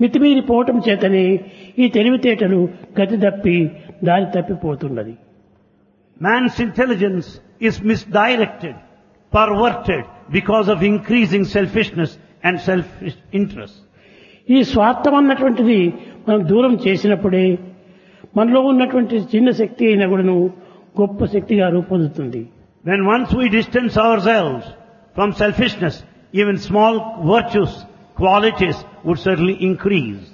మితిమీరిపోవటం చేతనే ఈ తెలివితేటలు గతి తప్పి దారి తప్పిపోతున్నది Man's intelligence is misdirected, perverted because of increasing selfishness and selfish interest. ఈ స్వార్థం అన్నటువంటిది మనం దూరం చేసినప్పుడే మనలో ఉన్నటువంటి చిన్న శక్తి అయినా కూడాను గొప్ప శక్తిగా రూపొందుతుంది When once we distance ourselves from selfishness, even small virtues, qualities would certainly increase.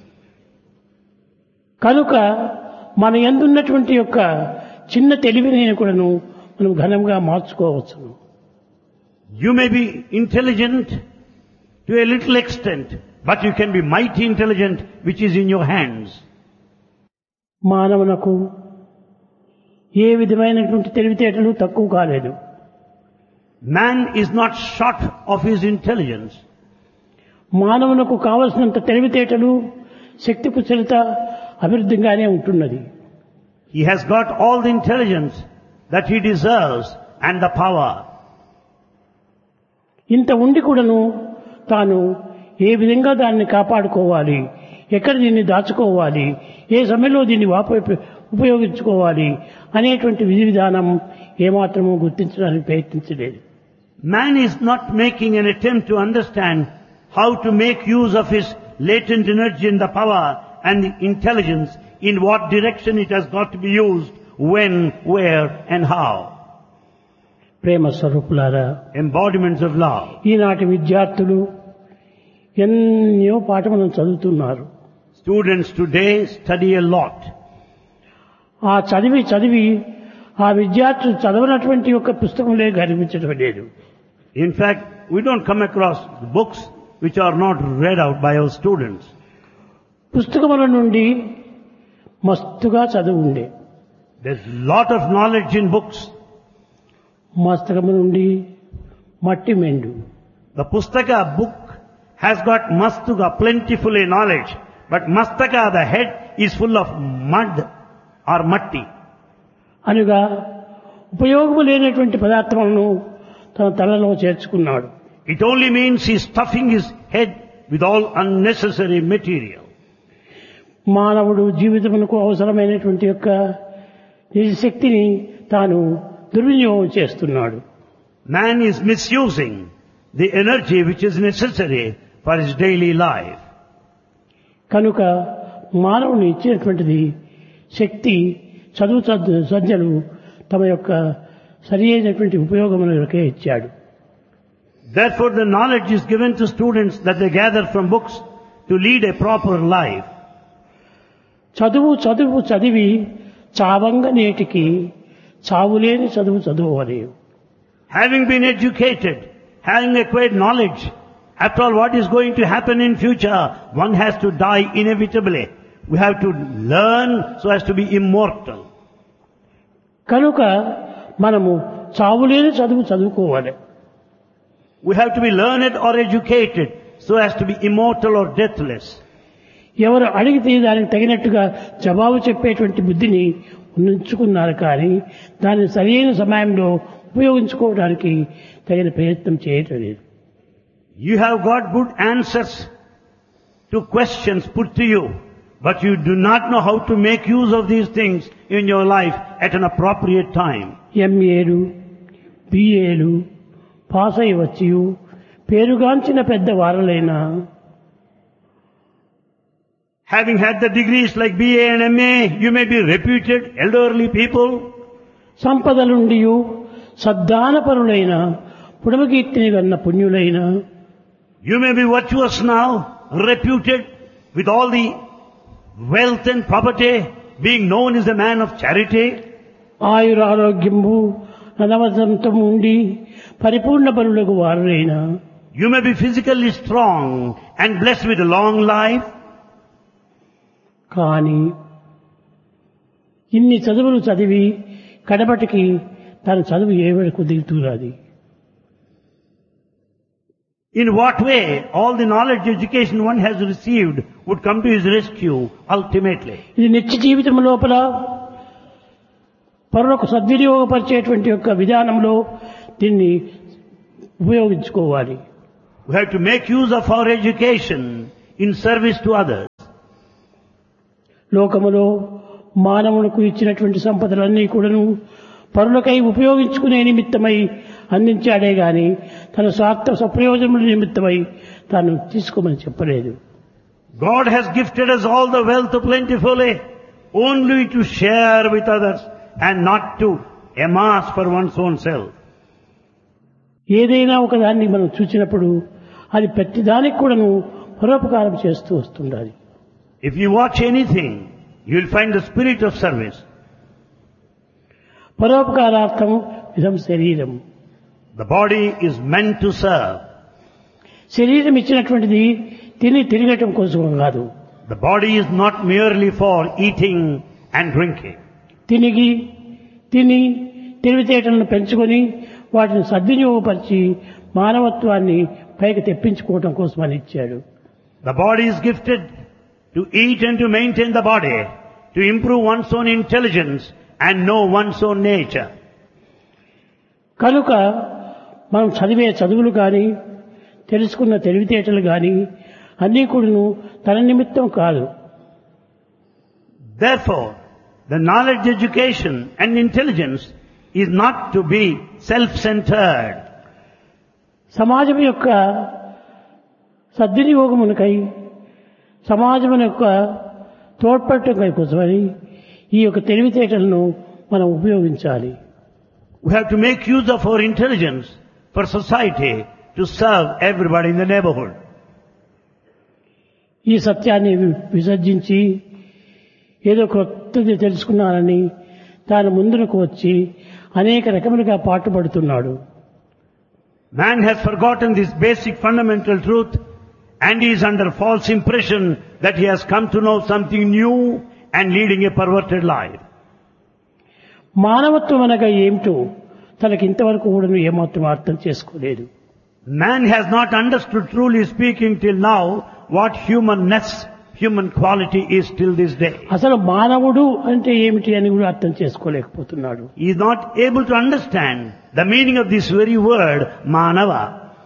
కనుక మన ఎందున్నటువంటి యొక్క చిన్న తెలివిని కూడాను మనం ఘనంగా మార్చుకోవచ్చును You may be intelligent to a little extent, but you can be mighty intelligent which is in your hands. మానవునకు ఏ విధమైనటువంటి తెలివితేటలు తక్కువ కాలేదు Man is not short of his intelligence. మానవునకు కావలసినంత తెలివితేటలు శక్తి కుశలత అభివృద్ధిగానే ఉంటున్నది He has got all the intelligence that he deserves and the power. ఇంత ఉండి కూడాను తాను ఏ విధంగా దాన్ని కాపాడుకోవాలి ఎక్కడ దీన్ని దాచుకోవాలి ఏ సమయంలో దీన్ని వాప ఉపయోగించుకోవాలి అనేటువంటి విధి విధానం ఏమాత్రము గుర్తించడానికి ప్రయత్నించలేదు Man is not making an attempt to understand how to make use of his latent energy and the power and the intelligence in what direction it has got to be used, when, where and how. ప్రేమ స్వరూపులారా Embodiments of love. ఈనాటి విద్యార్థులు ఎన్నో పాఠములను చదువుతున్నారు Students today study a lot. ఆ చదివి చదివి ఆ విద్యార్థులు చదవనటువంటి యొక్క పుస్తకంలే కనిపించడం లేదు In fact, we don't come across books which are not read out by our students. పుస్తకముల నుండి మస్తుగా చదువు ఉండే There's lot of knowledge in books. మస్తకము నుండి మట్టి మెండు The Pustaka book has got Mastuka plentifully knowledge, but Mastaka, the head, is full of mud or matti. అనగా ఉపయోగము లేనటువంటి పదార్థములను తన తలలో చేర్చుకున్నాడు It only means he's stuffing his head with all unnecessary material. మానవుడు జీవితమునకు అవసరమైనటువంటి యొక్క నిజ శక్తిని తాను దుర్వినియోగం చేస్తున్నాడు Man is misusing the energy which is necessary for his daily life. కనుక మానవుని ఇచ్చినటువంటిది శక్తి చదువు చదువు సజ్జలు తమ యొక్క సరి అయినటువంటి ఉపయోగములకే ఇచ్చాడు Therefore the knowledge is given to students that they gather from books to lead a proper life. చదువు చదువు చదివి చావంగ నేటికి చావులేని చదువు చదువు Having been educated, having acquired knowledge, after all what is going to happen in future, one has to die inevitably. We have to learn so as to be immortal. కనుక మనము చావులేని చదువు చదువుకోవాలి We have to be learned or educated so as to be immortal or deathless. ఎవరు అడిగితే దానికి తగినట్టుగా జవాబు చెప్పేటువంటి బుద్ధిని ఉంచుకున్నారు కానీ దాన్ని సరైన సమయంలో ఉపయోగించుకోవడానికి తగిన ప్రయత్నం చేయటం లేదు You have got good answers to questions put to you, but you do not know how to make use of these things in your life at an appropriate time. ఎంఏలు బిఏలు పాస్ అయి వచ్చి పేరుగాంచిన పెద్ద వారలైనా Having had the degrees like BA and MA, you may be reputed elderly people, సంపదలుండి సద్దానపరులైన పుడమకీర్తిని కన్న పుణ్యులైన you may be virtuous now, reputed with all the wealth and property, being known as a man of charity. ఆయురారోగ్యము నలవదంతం ఉండి పరిపూర్ణ బలులకు వారులైన You may be physically strong and blessed with a long life, కానీ ఇన్ని చదువులు చదివి కడపటికి తన చదువు ఏ వరకు దిగుతున్నది In what way all the knowledge education one has received would come to his rescue ultimately? ఇది నిత్య జీవితం లోపల పరులకు సద్వినియోగపరిచేటువంటి యొక్క విధానంలో దీన్ని ఉపయోగించుకోవాలి We have to make use of our education in service to others. లోకములో మానవులకు ఇచ్చినటువంటి సంపదలన్నీ కూడాను పరులకై ఉపయోగించుకునే నిమిత్తమై అందించాడే గాని తన స్వార్థ సప్రయోజనముల నిమిత్తమై తాను తీసుకోమని చెప్పలేదు God has gifted us all the wealth plentifully only to share with others and not to amass for one's own self. ఏదైనా ఒకదాన్ని మనం చూసినప్పుడు అది ప్రతిదానికి కూడాను పరోపకారం చేస్తూ వస్తుండాలి If you watch anything, you will find the spirit of service. పరోపకారార్థం ఇదం శరీరం The body is meant to serve. శరీరం ఇచ్చినటువంటిది తిని తిరగటం కోసం కాదు The body is not merely for eating and drinking. తినిగి తిని తెలివితేటలను పెంచుకొని వాటిని సద్వినియోగపరిచి మానవత్వాన్ని పైకి తెప్పించుకోవటం కోసం అని ఇచ్చాడు The body is gifted to eat and to maintain the body, to improve one's own intelligence and know one's own nature. కనుక మనం చదివే చదువులు కానీ తెలుసుకున్న తెలివితేటలు కానీ అన్నీ కూడాను తన నిమిత్తం కాదు Therefore, the knowledge, education and intelligence is not to be self-centered. సమాజం యొక్క సద్వినియోగమునకై సమాజం యొక్క తోడ్పడటం కోసమని ఈ యొక్క తెలివితేటలను మనం ఉపయోగించాలి We have to make use of our intelligence for society to serve everybody in the neighborhood. ఈ సత్యాన్ని వి- విసర్జించి ఏదో కొత్తది తెలుసుకున్నానని తాను ముందుకు వచ్చి అనేక రకములుగా పాటుపడుతున్నాడు Man has forgotten this basic fundamental truth and he is under false impression that he has come to know something new and leading a perverted life. మానవత్వం అనగా ఏమిటో తనకి ఇంతవరకు కూడా ఏమాత్రం అర్థం చేసుకోలేదు Man has not understood truly speaking till now what humanness, human quality is till this day. అసలు మానవుడు అంటే ఏమిటి అని కూడా అర్థం చేసుకోలేకపోతున్నాడు He is not able to understand the meaning of this very word, manava.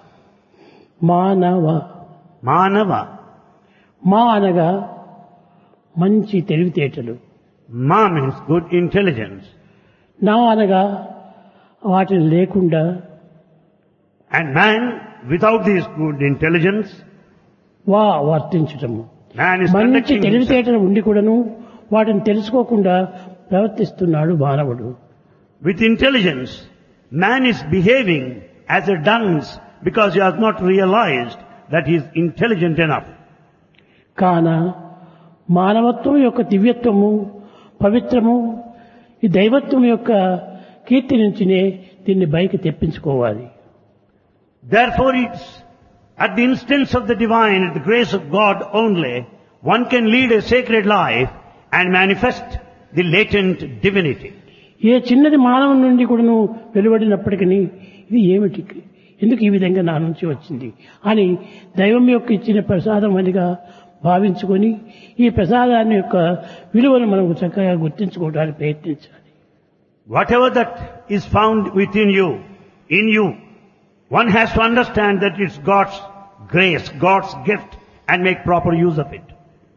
మానవ Manava. మా అనగా మంచి తెలివితేటలు Ma means good intelligence. నా అనగా వాటిని లేకుండా And man, without this good intelligence, వా వర్తించటము man is మంచి conducting himself. తెలివితేటలు ఉండి కూడాను వాటిని తెలుసుకోకుండా ప్రవర్తిస్తున్నాడు మానవుడు With intelligence, man is behaving as a dunce because he has not realized that he is intelligent enough. కాన మానవత్వం యొక్క దివ్యత్వము పవిత్రము ఈ దైవత్వం యొక్క కీర్తి నుంచినే దీన్ని బయకి తెప్పించుకోవాలి Therefore it's at the instance of the divine, at the grace of God only, one can lead a sacred life and manifest the latent divinity. ఏ చిన్నది మానవుని నుండి కూడాను వెలువడినప్పటికీ ఇది ఏమిటి ఎందుకు ఈ విధంగా నా నుంచి వచ్చింది అని దైవం యొక్క ఇచ్చిన ప్రసాదం అనిగా భావించుకొని ఈ ప్రసాదాన్ని యొక్క విలువను మనం చక్కగా గుర్తించుకోవడానికి ప్రయత్నించాలి Whatever that is found within you, in you, one has to understand that it's God's grace, God's gift and make proper use of it.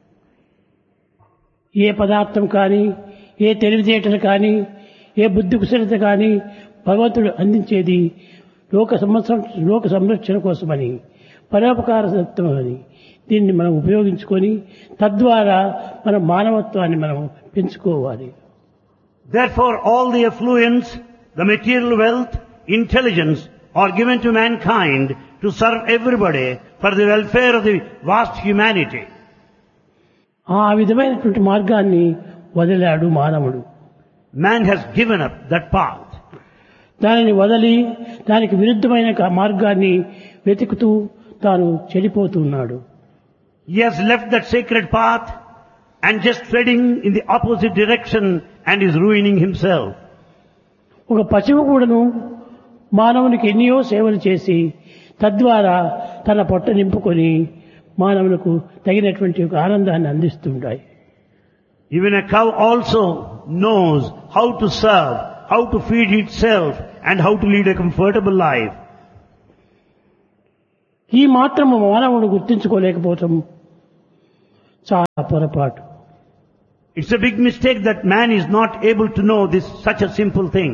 ఏ పదార్థం కానీ ఏ తెలివితేటలు కానీ ఏ బుద్ధి కుశలత కానీ భగవంతుడు అందించేది లోక సంవత్సరం లోక సంరక్షణ కోసమని పరోపకార సత్వమని దీన్ని మనం ఉపయోగించుకొని తద్వారా మన మానవత్వాన్ని మనం పెంచుకోవాలి Therefore all the affluence, the material wealth, intelligence are given to mankind to serve everybody for the welfare of the vast humanity. ఆ విధమైనటువంటి మార్గాన్ని వదిలాడు మానవుడు Man has given up that path. దానిని వదిలి దానికి విరుద్ధమైన క- మార్గాన్ని వెతుకుతూ తాను చెడిపోతున్నాడు He has left that sacred path and just treading in the opposite direction and is ruining himself. ఒక పశువు కూడాను మానవునికి ఎన్నో సేవలు చేసి తద్వారా తన పొట్ట నింపుకొని మానవులకు తగినటువంటి ఒక ఆనందాన్ని అందిస్తుంటాయి Even a cow also knows how to serve, how to feed itself and how to lead a comfortable life. ఈ మాత్రము మానవుడు గుర్తించుకోలేకపోవటం చాలా పొరపాటు It's a big mistake that man is not able to know this such a simple thing.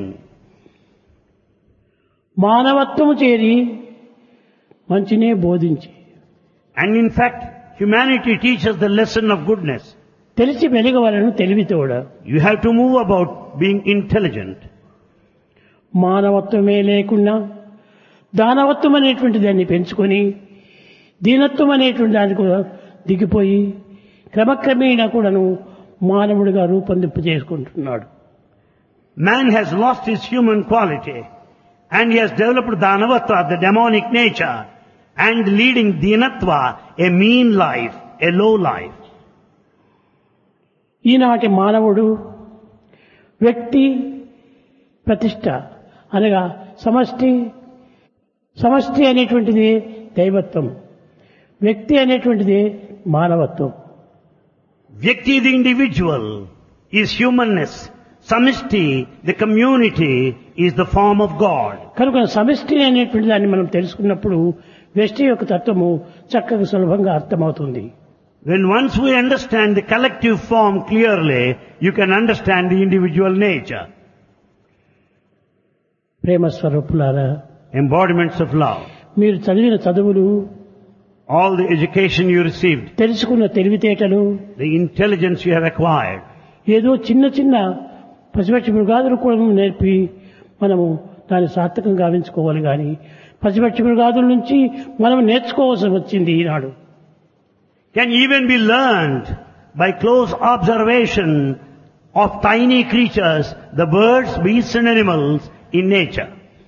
మానవత్వము చేరి మంచినే బోధించి And in fact, humanity teaches the lesson of goodness. తెలిసి వెలుగవలను తెలివితోడ You have to move about being intelligent. మానవత్వమే లేకుండా దానవత్వం అనేటువంటి దాన్ని పెంచుకొని దీనత్వం అనేటువంటి దాన్ని కూడా దిగిపోయి క్రమక్రమేణా కూడాను మానవుడిగా రూపొందింపు చేసుకుంటున్నాడు Man has lost his human quality and he has developed Danavatva, the demonic nature, and leading Dinatva, a mean life, a low life. ఈనాటి మానవుడు వ్యక్తి ప్రతిష్ట అనగా సమష్టి సమష్టి అనేటువంటిది దైవత్వం వ్యక్తి అనేటువంటిది మానవత్వం Vyakti, the individual, is humanness. Samishti, the community, is the form of God. కనుక సమిష్టి అనేటువంటి దాన్ని మనం తెలుసుకున్నప్పుడు వ్యష్టి యొక్క తత్వము చక్కగా సులభంగా అర్థమవుతుంది When once we understand the collective form clearly, you can understand the individual nature, ప్రేమ స్వరూపులారా embodiments of love. మీరు చదివిన చదువులు All the education you received, తెలుసుకున్న తెలివితేటలు the intelligence you have acquired, ఏదో చిన్న చిన్న పసిపక్షి మృగాదులు కూడా నేర్పి మనము దాన్ని సార్థకం గావించుకోవాలి కానీ పసిపక్షి మృగాదుల నుంచి మనం నేర్చుకోవాల్సి వచ్చింది ఈనాడు can even be learned by close observation of tiny creatures, the birds, beasts and animals in nature.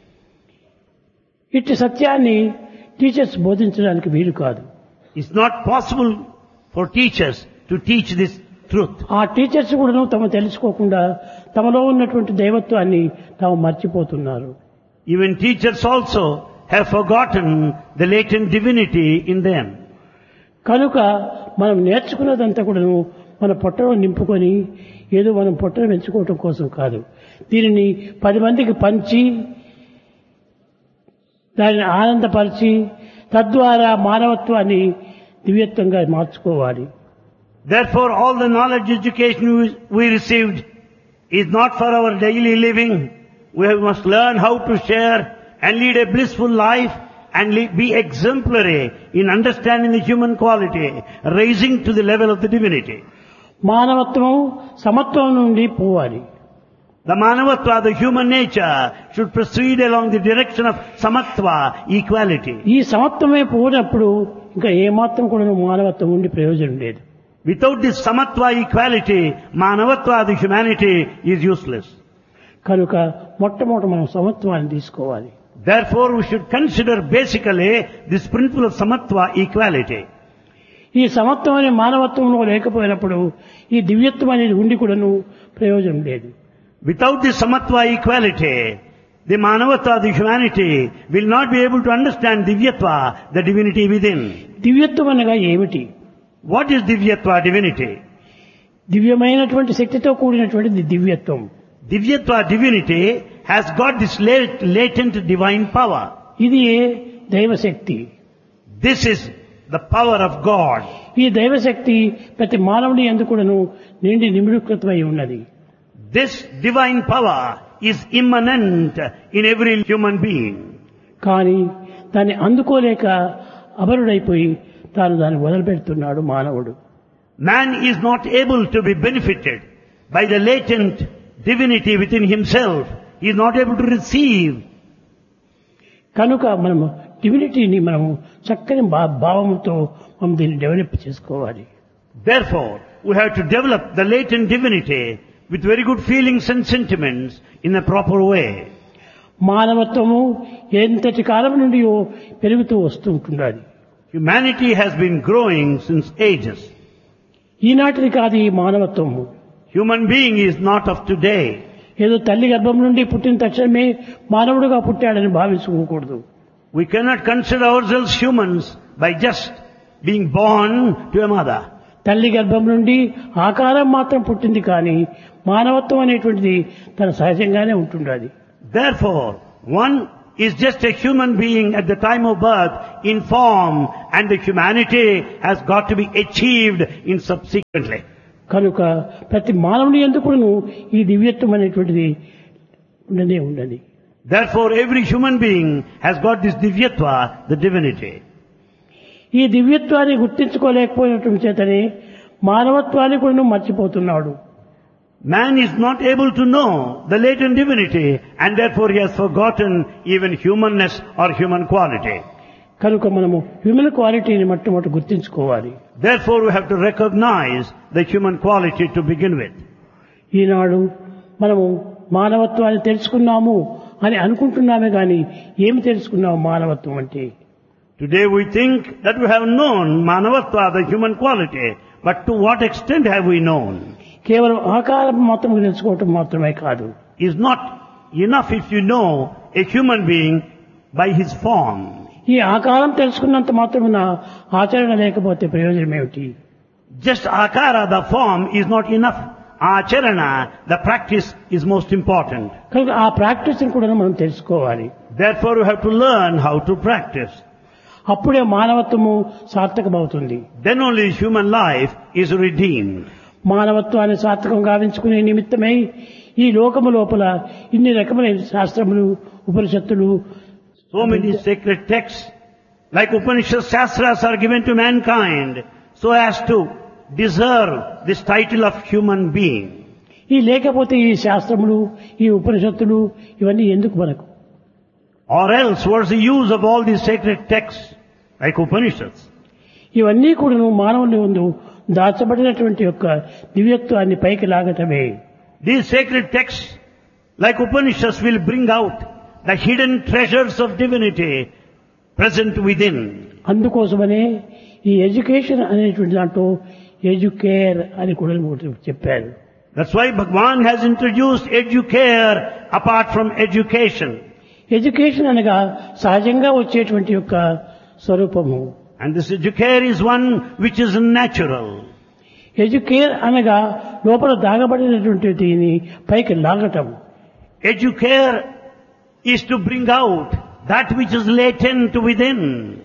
ఇట్టి సత్యాన్ని టీచర్స్ బోధించడానికి వీలు కాదు It's not possible for teachers to teach this truth. ఆ టీచర్స్ కూడా తమ తెలుసుకోకుండా తమలో ఉన్నటువంటి దైవత్వాన్ని తాము మర్చిపోతున్నారు Even teachers also have forgotten the latent divinity in them. కనుక మనం నేర్చుకున్నదంతా కూడాను మన పొట్టలో నింపుకొని ఏదో మనం పొట్టను పెంచుకోవటం కోసం కాదు దీనిని పది మందికి పంచి దానిని ఆనందపరిచి తద్వారా మానవత్వాన్ని దివ్యత్వంగా మార్చుకోవాలి Therefore, all the knowledge education we, we received is not for our daily living. We must learn how to share and lead a blissful life and le- be exemplary in understanding the human quality, raising to the level of the divinity. మానవత్వం సమత్వం నుండి పోవాలి The manavatva, the human nature, should proceed along the direction of samatva, equality. ఈ సమత్వమే పోయినప్పుడు ఇంకా ఏమాత్రం కూడా మానవత్వం ఉండి ప్రయోజనం లేదు Without this samatva equality, manavatva, the humanity, is useless. కనుక మొట్టమొదటి మనం సమత్వాన్ని తీసుకోవాలి Therefore, we should consider basically this principle of samatva equality. ఈ సమత్వం అనే మానవత్వంలో లేకపోయినప్పుడు ఈ దివ్యత్వం అనేది ఉండి కూడాను ప్రయోజనం లేదు Without this samatva equality, the manavatva, the humanity, will not be able to understand divyatva, the divinity within. దివ్యత్వం అనగా ఏమిటి What is divyatva, divinity? దివ్యమైనటువంటి శక్తితో కూడినటువంటిది దివ్యత్వం Divyatva, divinity, has got this lat- latent divine power. ఇది దైవశక్తి This is the power of God. ఈ దైవశక్తి ప్రతి మానవుని ఎందుకు కూడాను నిండి నిమిడుకృతమై ఉన్నది This divine power is immanent in every human being. కానీ దాన్ని అందుకోలేక అమరుడైపోయి తాను దాన్ని వదిలిపెడుతున్నాడు మానవుడు Man is not able to be benefited by the latent divinity within himself. He is not able to receive. కనుక మనము డివినిటీని మనము చక్కని భా- భావంతో మనం దీన్ని డెవలప్ చేసుకోవాలి Therefore, we have to develop the latent divinity with very good feelings and sentiments in a proper way. మానవత్వము ఎంతటి కాలం నుండి పెరుగుతూ వస్తూ ఉంటున్నది Humanity has been growing since ages. ఈనాటిది కాదు ఈ మానవత్వము Human being is not of today. ఏదో తల్లి గర్భం నుండి పుట్టిన తక్షణమే మానవుడుగా పుట్టాడని భావించుకోకూడదు We cannot consider ourselves humans by just being born to a mother. తల్లి గర్భం నుండి ఆకారం మాత్రం పుట్టింది కానీ మానవత్వం అనేటువంటిది తన సహజంగానే ఉంటుండాలి Therefore, one is just a human being at the time of birth in form and the humanity has got to be achieved in subsequently. కనుక ప్రతి మానవుని ఎందుకును ఈ దివ్యత్వం అనేటువంటిది ఉండనే ఉండని Therefore, every human being has got this divyatva, the divinity. ఈ దివ్యత్వాన్ని గుర్తించుకోలేకపోయినటువంటి చేతనే మానవత్వాన్ని కూడా మర్చిపోతున్నాడు Man is not able to know the latent divinity and therefore he has forgotten even humanness or human quality. కనుక మనము హ్యూమన్ క్వాలిటీని మొట్టమొదటి గుర్తించుకోవాలి Therefore we have to recognize the human quality to begin with. ఈనాడు మనము మానవత్వాన్ని తెలుసుకున్నాము అని అనుకుంటున్నామే కానీ ఏమి తెలుసుకున్నాము మానవత్వం అంటే Today we think that we have known manavatva, the human quality, but to what extent have we known? కేవలం ఆకారం మాత్రం తెలుసుకోవటం మాత్రమే కాదు Is not enough if you know a human being by his form. ఈ ఆకారం తెలుసుకున్నంత మాత్రమున ఆచరణ లేకపోతే ప్రయోజనం ఏమిటి Just akara, the form, is not enough. Acharana, the practice, is most important. కనుక ఆ ప్రాక్టీస్ని కూడా మనం తెలుసుకోవాలి Therefore we have to learn how to practice. అప్పుడే మానవత్వము సార్థకమవుతుంది Then only human life is redeemed. మానవత్వాన్ని సార్థకం గావించుకునే నిమిత్తమై ఈ లోకము లోపల ఇన్ని రకమైన శాస్త్రములు ఉపనిషత్తులు So many sacred texts, like Upanishad Shastras, are given to mankind so as to deserve this title of human being. ఈ లేకపోతే ఈ శాస్త్రములు ఈ ఉపనిషత్తులు ఇవన్నీ ఎందుకు మనకు Or else, what's the use of all these sacred texts, like Upanishads? ఇవన్నీ కూడాను మానవుని ముందు దాచబడినటువంటి యొక్క దివ్యత్వాన్ని పైకి లాగటమే These sacred texts, like Upanishads, will bring out the hidden treasures of divinity present within. అందుకోసమనే ఈ ఎడ్యుకేషన్ అనేటువంటి దాంట్లో ఎడ్యుకేర్ అని కూడా ఒకటి చెప్పారు That's why Bhagwan has introduced educare apart from education. Education అనగా సహజంగా వచ్చేటువంటి యొక్క స్వరూపము And this educare is one which is natural. Educare అనగా లోపల దాగబడినటువంటి దీని పైకి లాగటం Educare is to bring out that which is latent within.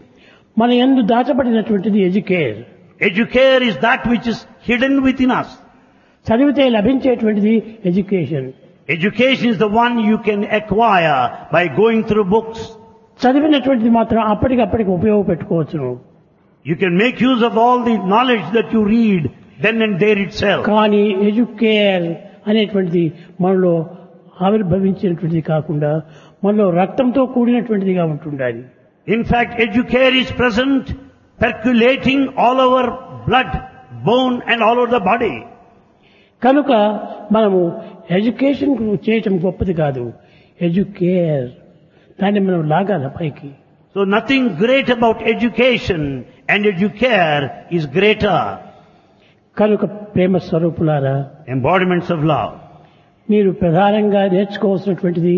మన ఎందు దాచబడినటువంటిది educare Educare is that which is hidden within us. చదివితే లభించేటువంటిది education Education is the one you can acquire by going through books. చదివినటువంటిది మాత్రం అప్పటికప్పటికి ఉపయోగపెట్టుకోవచ్చును You can make use of all the knowledge that you read then and there itself. కానీ educare అనేటువంటిది మనలో ఆవిర్భవించినటువంటిది కాకుండా మనలో రక్తంతో కూడినటువంటిదిగా ఉంటుండాలి In fact, educare is present, percolating all over blood, bone and all over the body. కనుక మనము education చేయటం గొప్పది కాదు ఎడ్యుకేర్ దాన్ని మనం లాగాల పైకి So nothing great about education and educare is greater. కనుక ప్రేమ స్వరూపులారా Embodiments of love. మీరు ప్రధానంగా నేర్చుకోవాల్సినటువంటిది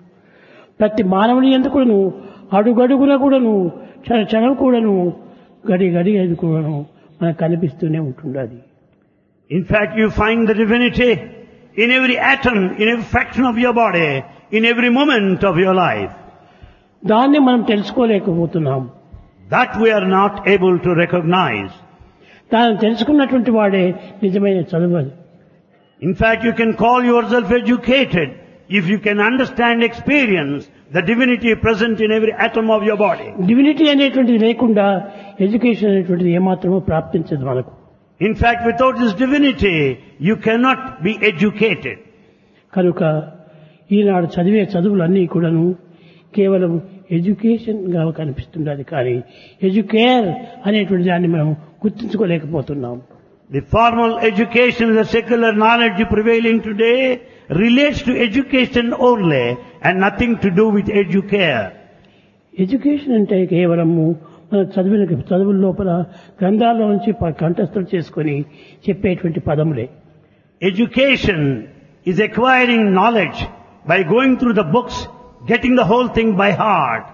ప్రతి మానవుని ఎందుకును అడుగడుగున కూడాను క్షణ క్షణం కూడాను గడి గడి అది కూడాను మనకు కనిపిస్తూనే ఉంటుండాలి In fact, you find the divinity in every atom, in every fraction of your body, in every moment of your life. దాన్ని మనం తెలుసుకోలేకపోతున్నాం That we are not able to recognize. దాన్ని తెలుసుకున్నటువంటి వాడే నిజమైన చదువు In fact, you can call yourself educated if you can understand, experience the divinity present in every atom of your body. Divinity అనేటువంటిది లేకుండా education అనేటువంటిది ఏమాత్రమో ప్రాప్తించదు మనకు In fact, without this divinity, you cannot be educated. కనుక ఈనాడు చదివే చదువులన్నీ కూడాను కేవలం education గా కనిపిస్తున్నది కానీ ఎడ్యుకేర్ అనేటువంటి దాన్ని మనం గుర్తించుకోలేకపోతున్నాం The formal education, the secular knowledge prevailing today relates to education only and nothing to do with educare. Education అంటే కేవలము మన చదివిన చదువుల లోపల గ్రంథాల్లో నుంచి ప- కంఠస్థం చేసుకొని చెప్పేటువంటి పదములే Education is acquiring knowledge by going through the books, getting the whole thing by heart.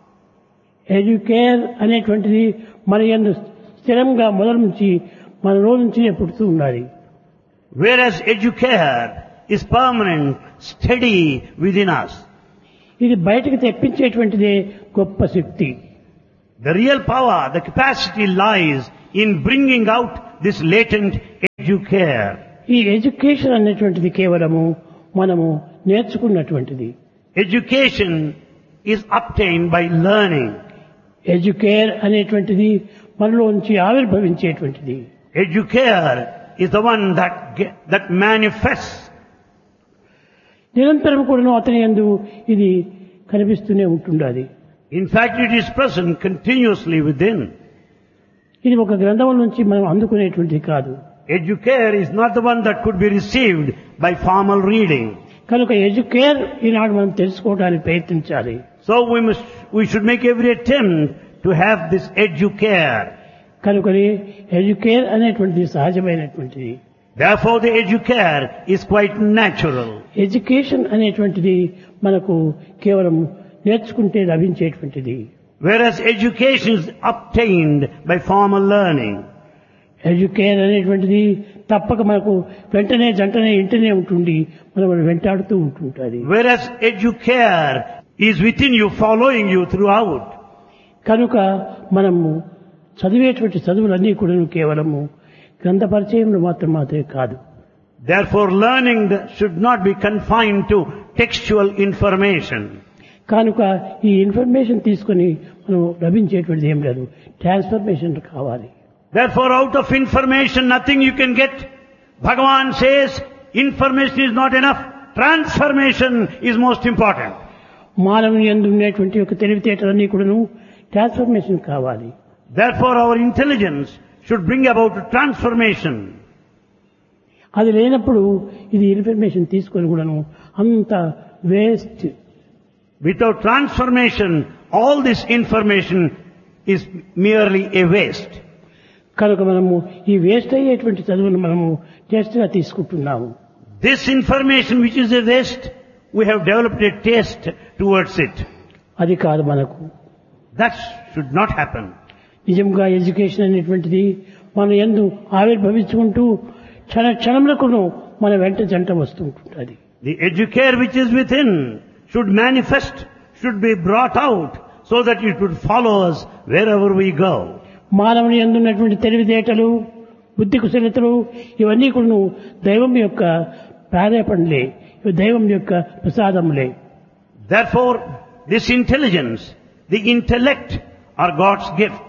Educare అనేటువంటిది మన యందు స్థిరంగా మొదలు నుంచి మన రోజు నుంచి పుడుతూ ఉండాలి Whereas educare is permanent, steady within us. ఇది బయటకు తెప్పించేటువంటిదే గొప్ప శక్తి The real power, the capacity lies in bringing out this latent educare. ఈ ఎడ్యుకేషన్ అనేటువంటిది కేవలము మనము నేర్చుకున్నటువంటిది Education is obtained by learning. Educare అనేటువంటిది మనలో నుంచి ఆవిర్భవించేటువంటిది Educare is the one that, ge- that manifests. నిరంతరం కూడా అతని యందు ఇది కనిపిస్తూనే ఉంటుండాలి In fact, it is present continuously within. ఇది ఒక గ్రంథం నుంచి మనం అందుకునేటువంటిది కాదు Educare is not the one that could be received by formal reading. కనుక ఎడ్యుకేర్ ఈనాడు మనం తెలుసుకోవడానికి ప్రయత్నించాలి So we must, we should make every attempt to have this educare. కనుకని ఎడ్యుకేర్ అనేటువంటిది సహజమైనటువంటిది Therefore the educare is quite natural. Education అనేటువంటిది మనకు కేవలం నేర్చుకుంటే లభించేటువంటిది Whereas education is obtained by formal learning. Educare అనేటువంటిది తప్పక మనకు వెంటనే జంటనే ఇంటనే ఉంటుంది మనం వెంటాడుతూ ఉంటుంటుంది Whereas educare is within you, following you throughout. కనుక మనము చదివేటువంటి చదువులన్నీ కూడా కేవలము గ్రంథ పరిచయంలో మాత్రం మాత్రమే కాదు Therefore learning the- should not be confined to textual information. కనుక ఈ ఇన్ఫర్మేషన్ తీసుకొని మనం లభించేటువంటిది ఏం లేదు ట్రాన్స్ఫర్మేషన్ కావాలి Therefore out of information nothing you can get. Bhagavan says information is not enough. Transformation is most important. మానవుని ఎందు ఉండేటువంటి ఒక తెలివితేటలన్నీ కూడాను ట్రాన్స్ఫర్మేషన్ కావాలి Therefore our intelligence should bring about transformation. అది లేనప్పుడు ఇది ఇన్ఫర్మేషన్ తీసుకొని కూడాను అంత waste Without transformation, all this information is merely a waste. కనుక మనము ఈ వేస్ట్ అయ్యేటువంటి చదువును మనము టెస్ట్గా తీసుకుంటున్నాము This information which is a waste, we have developed a taste towards it. అది కాదు మనకు That should not happen. నిజంగా ఎడ్యుకేషన్ అనేటువంటిది మన ఎందు ఆవిర్భవించుకుంటూ క్షణ క్షణములకును మన వెంట జంట వస్తుంటుంది The educare which is within should manifest, should be brought out so that it would follow us wherever we go. మానవుని ఎందున్నటువంటి తెలివితేటలు బుద్ధి కుశలతలు ఇవన్నీ కూడా దైవం యొక్క ప్రారేపణలే ఇవి దైవం యొక్క ప్రసాదములే Therefore, this intelligence, the intellect are God's gift.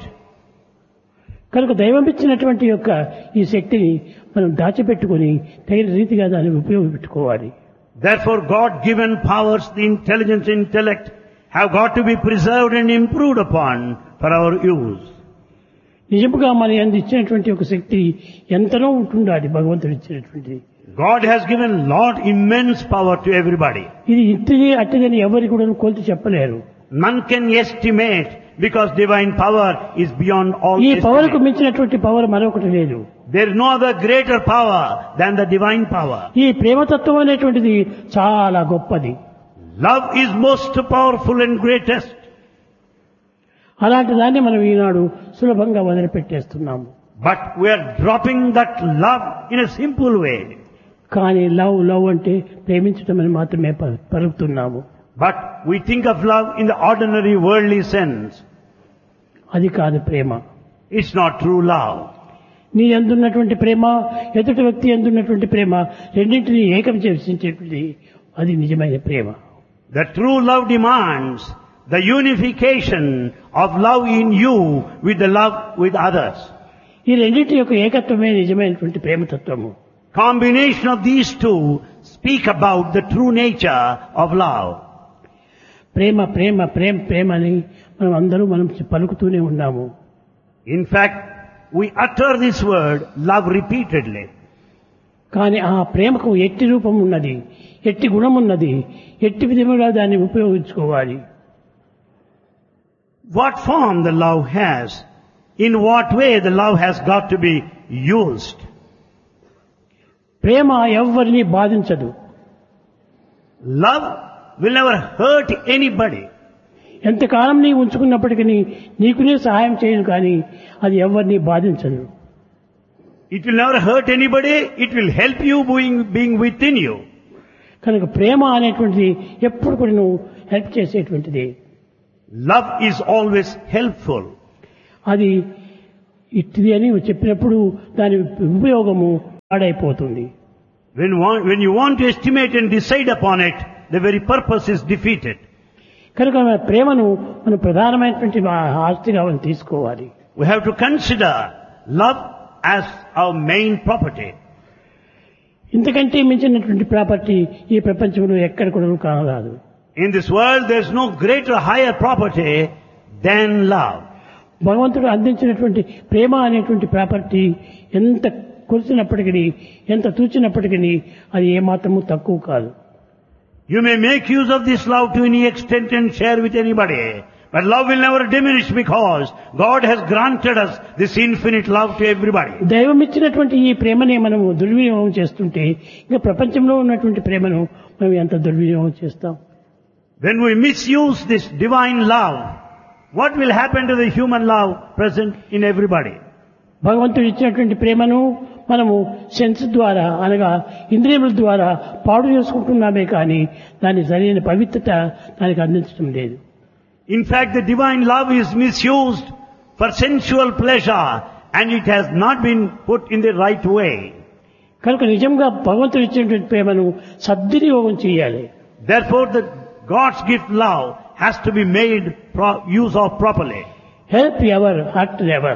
కనుక దైవం ఇచ్చినటువంటి యొక్క ఈ శక్తిని మనం దాచిపెట్టుకొని తగిన రీతిగా దాన్ని ఉపయోగపెట్టుకోవాలి Therefore, God-given powers, the intelligence, intellect, have got to be preserved and improved upon for our use. నిజముగా మన ఎందు ఇచ్చినటువంటి ఒక శక్తి ఎంతనో ఉంటుండాలి భగవంతుడు ఇచ్చినటువంటిది God has given Lord immense power to everybody. ఇది ఇంటిది అట్టిదని ఎవరి కూడా కొలిచి చెప్పలేరు None can estimate because divine power is beyond all ఈ పవర్కు estimate. మించినటువంటి పవర్ మరొకటి లేదు There is no other greater power than the divine power. ఈ ప్రేమతత్వం అనేటువంటిది చాలా గొప్పది Love is most powerful and greatest. అలాంటి దాన్ని మనం ఈనాడు సులభంగా వదిలిపెట్టేస్తున్నాము But we are dropping that love in a simple way. కానీ లవ్ లవ్ అంటే ప్రేమించటం అని మాత్రమే ప- పలుకుతున్నాము But we think of love in the ordinary worldly sense. అది కాదు ప్రేమ It's not true love. నీ ఎందున్నటువంటి ప్రేమ ఎదుటి వ్యక్తి ఎందున్నటువంటి ప్రేమ రెండింటినీ ఏకం చేసేటువంటిది అది నిజమైన ప్రేమ The true love demands the unification of love in you with the love with others. ఈ రెండింటి యొక్క ఏకత్వమే నిజమైనటువంటి ప్రేమతత్వము Combination of these two speak about the true nature of love. ప్రేమ ప్రేమ ప్రేమ ప్రేమ అని మనం అందరూ మనం పలుకుతూనే ఉన్నాము In fact, we utter this word love repeatedly. కానీ ఆ ప్రేమకు ఎట్టి రూపం ఉన్నది ఎట్టి గుణం ఉన్నది ఎట్టి విధముగా దాన్ని ఉపయోగించుకోవాలి What form the love has, in what way the love has got to be used. ప్రేమ ఎవ్వరిని బాధించదు Love will never hurt anybody. ఎంతకాలం నీ ఉంచుకున్నప్పటికీ నీకునే సహాయం చేయను కానీ అది ఎవరిని బాధించదు It will never hurt anybody. It will help you being, being within you. కనుక ప్రేమ అనేటువంటిది ఎప్పుడు కూడా నువ్వు హెల్ప్ చేసేటువంటిది Love is always helpful. అది ఇట్టిది అని చెప్పినప్పుడు దాని ఉపయోగము పాడైపోతుంది When, wa- when you want to estimate and decide upon it, the very purpose is defeated. కనుక మన ప్రేమను మనం ప్రధానమైనటువంటి ఆ- ఆస్తిగా మనం తీసుకోవాలి We have to consider love as our main property. ఇంతకంటే మించినటువంటి ప్రాపర్టీ ఈ ప్రపంచంలో ఎక్కడ కూడా కారాదు In this world, there is no greater, higher property than love. భగవంతుడు అందించినటువంటి ప్రేమ అనేటువంటి ప్రాపర్టీ ఎంత కొలిసినప్పటికీ ఎంత తూచినప్పటికీ అది ఏమాత్రము తక్కువ కాదు You may make use of this love to any extent and share with anybody. But love will never diminish because God has granted us this infinite love to everybody. దైవం ఇచ్చినటువంటి ఈ ప్రేమని మనము దుర్వినియోగం చేస్తుంటే ఇంకా ప్రపంచంలో ఉన్నటువంటి ప్రేమను మనం ఎంత దుర్వినియోగం చేస్తాం When we misuse this divine love, what will happen to the human love present in everybody? భగవంతుడు ఇచ్చినటువంటి ప్రేమను మనము సెన్స్ ద్వారా అనగా ఇంద్రియముల ద్వారా పాడు చేసుకుంటున్నామే కానీ దాని సరైన పవిత్రత దానికి అందించడం లేదు In fact, the divine love is misused for sensual pleasure and it has not been put in the right way. కనుక నిజంగా భగవంతుడు ఇచ్చినటువంటి ప్రేమను సద్వినియోగం చేయాలి Therefore, the God's gift love has to be made pro- use of properly. Help ever hurt ever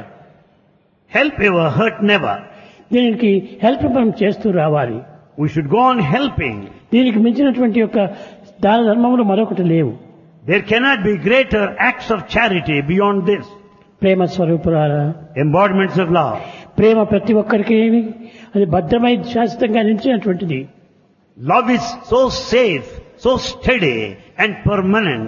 Help ever, hurt never. దీనికి help మనం చేస్తూ రావాలి We should go on helping. దీనికి మించినటువంటి యొక్క దాన ధర్మములు మరొకటి లేవు There cannot be greater acts of charity beyond this. Prema స్వరూపురాల Embodiments of love. ప్రేమ ప్రతి ఒక్కరికి అది భద్రమై శాశ్వతంగా నిలిచినటువంటిది Love is so safe, so steady and permanent.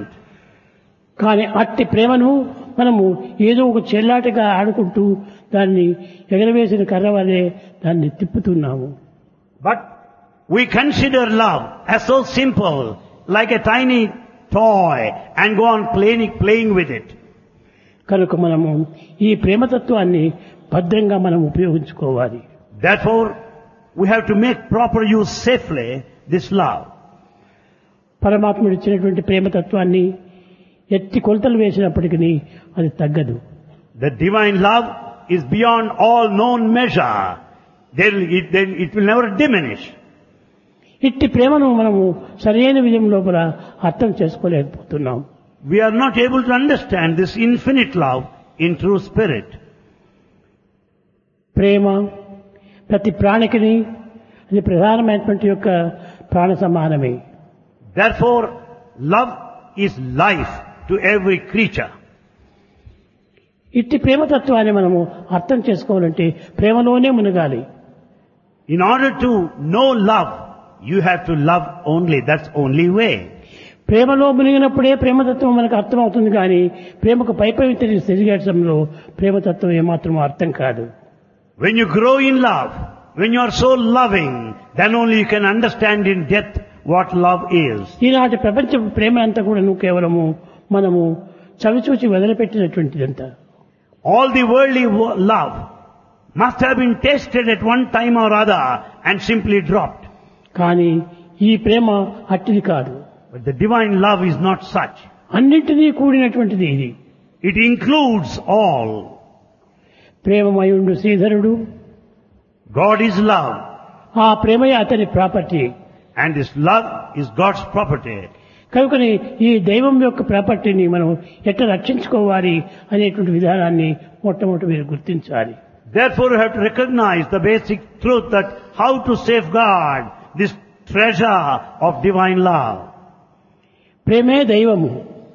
కానీ అట్టి ప్రేమను మనము ఏదో ఒక చెల్లాటగా ఆడుకుంటూ దాన్ని ఎగరవేసిన కర్ర వలె దాన్ని తిప్పుతున్నాము But we consider love as so simple, like a tiny toy and go on playing, playing with it. కనుక మనము ఈ ప్రేమతత్వాన్ని భద్రంగా మనం ఉపయోగించుకోవాలి Therefore, we have to make proper use safely this love. పరమాత్ముడు ఇచ్చినటువంటి ప్రేమతత్వాన్ని ఎట్టి కొలతలు వేసినప్పటికీ అది తగ్గదు The divine love is beyond all known measure. There, it, there, it will never diminish. ఇట్టి ప్రేమను మనము సరైన విజయం లోపల అర్థం చేసుకోలేకపోతున్నాం We are not able to understand this infinite love in true spirit. ప్రేమ ప్రతి ప్రాణికిని అది ప్రధానమైనటువంటి యొక్క ప్రాణ సమానమే Therefore, love is life to every creature. ఇట్టి ప్రేమతత్వాన్ని మనము అర్థం చేసుకోవాలంటే ప్రేమలోనే మునగాలి In order to know love, you have to love only. That's only way. ప్రేమలో మునిగినప్పుడే ప్రేమతత్వం మనకు అర్థమవుతుంది కానీ ప్రేమకు పైపవిత్రి తిరిగేటంలో ప్రేమతత్వం ఏమాత్రం అర్థం కాదు When you grow in love, when you are so loving, then only you can understand in depth what love is. ఈనాటి ప్రపంచ ప్రేమ అంతా కూడా నువ్వు కేవలము మనము చవిచూచి వదిలిపెట్టినటువంటిదంతా All the worldly wo- love must have been tasted at one time or other and simply dropped. కానీ ఈ ప్రేమ అట్టిది కాదు But the divine love is not such. అన్నింటినీ కూడినటువంటిది ఇది It includes all. ప్రేమమయుండు శ్రీధరుడు God is love ఆ ప్రేమయే అతని property and this love is God's property. కనుకని ఈ దైవం యొక్క ప్రాపర్టీని మనం ఎట్లా రక్షించుకోవాలి అనేటువంటి విధానాన్ని మొట్టమొదటి మీరు గుర్తించాలి Therefore you have to recognize the basic truth that how to safeguard this treasure of divine love. ప్రేమే దైవము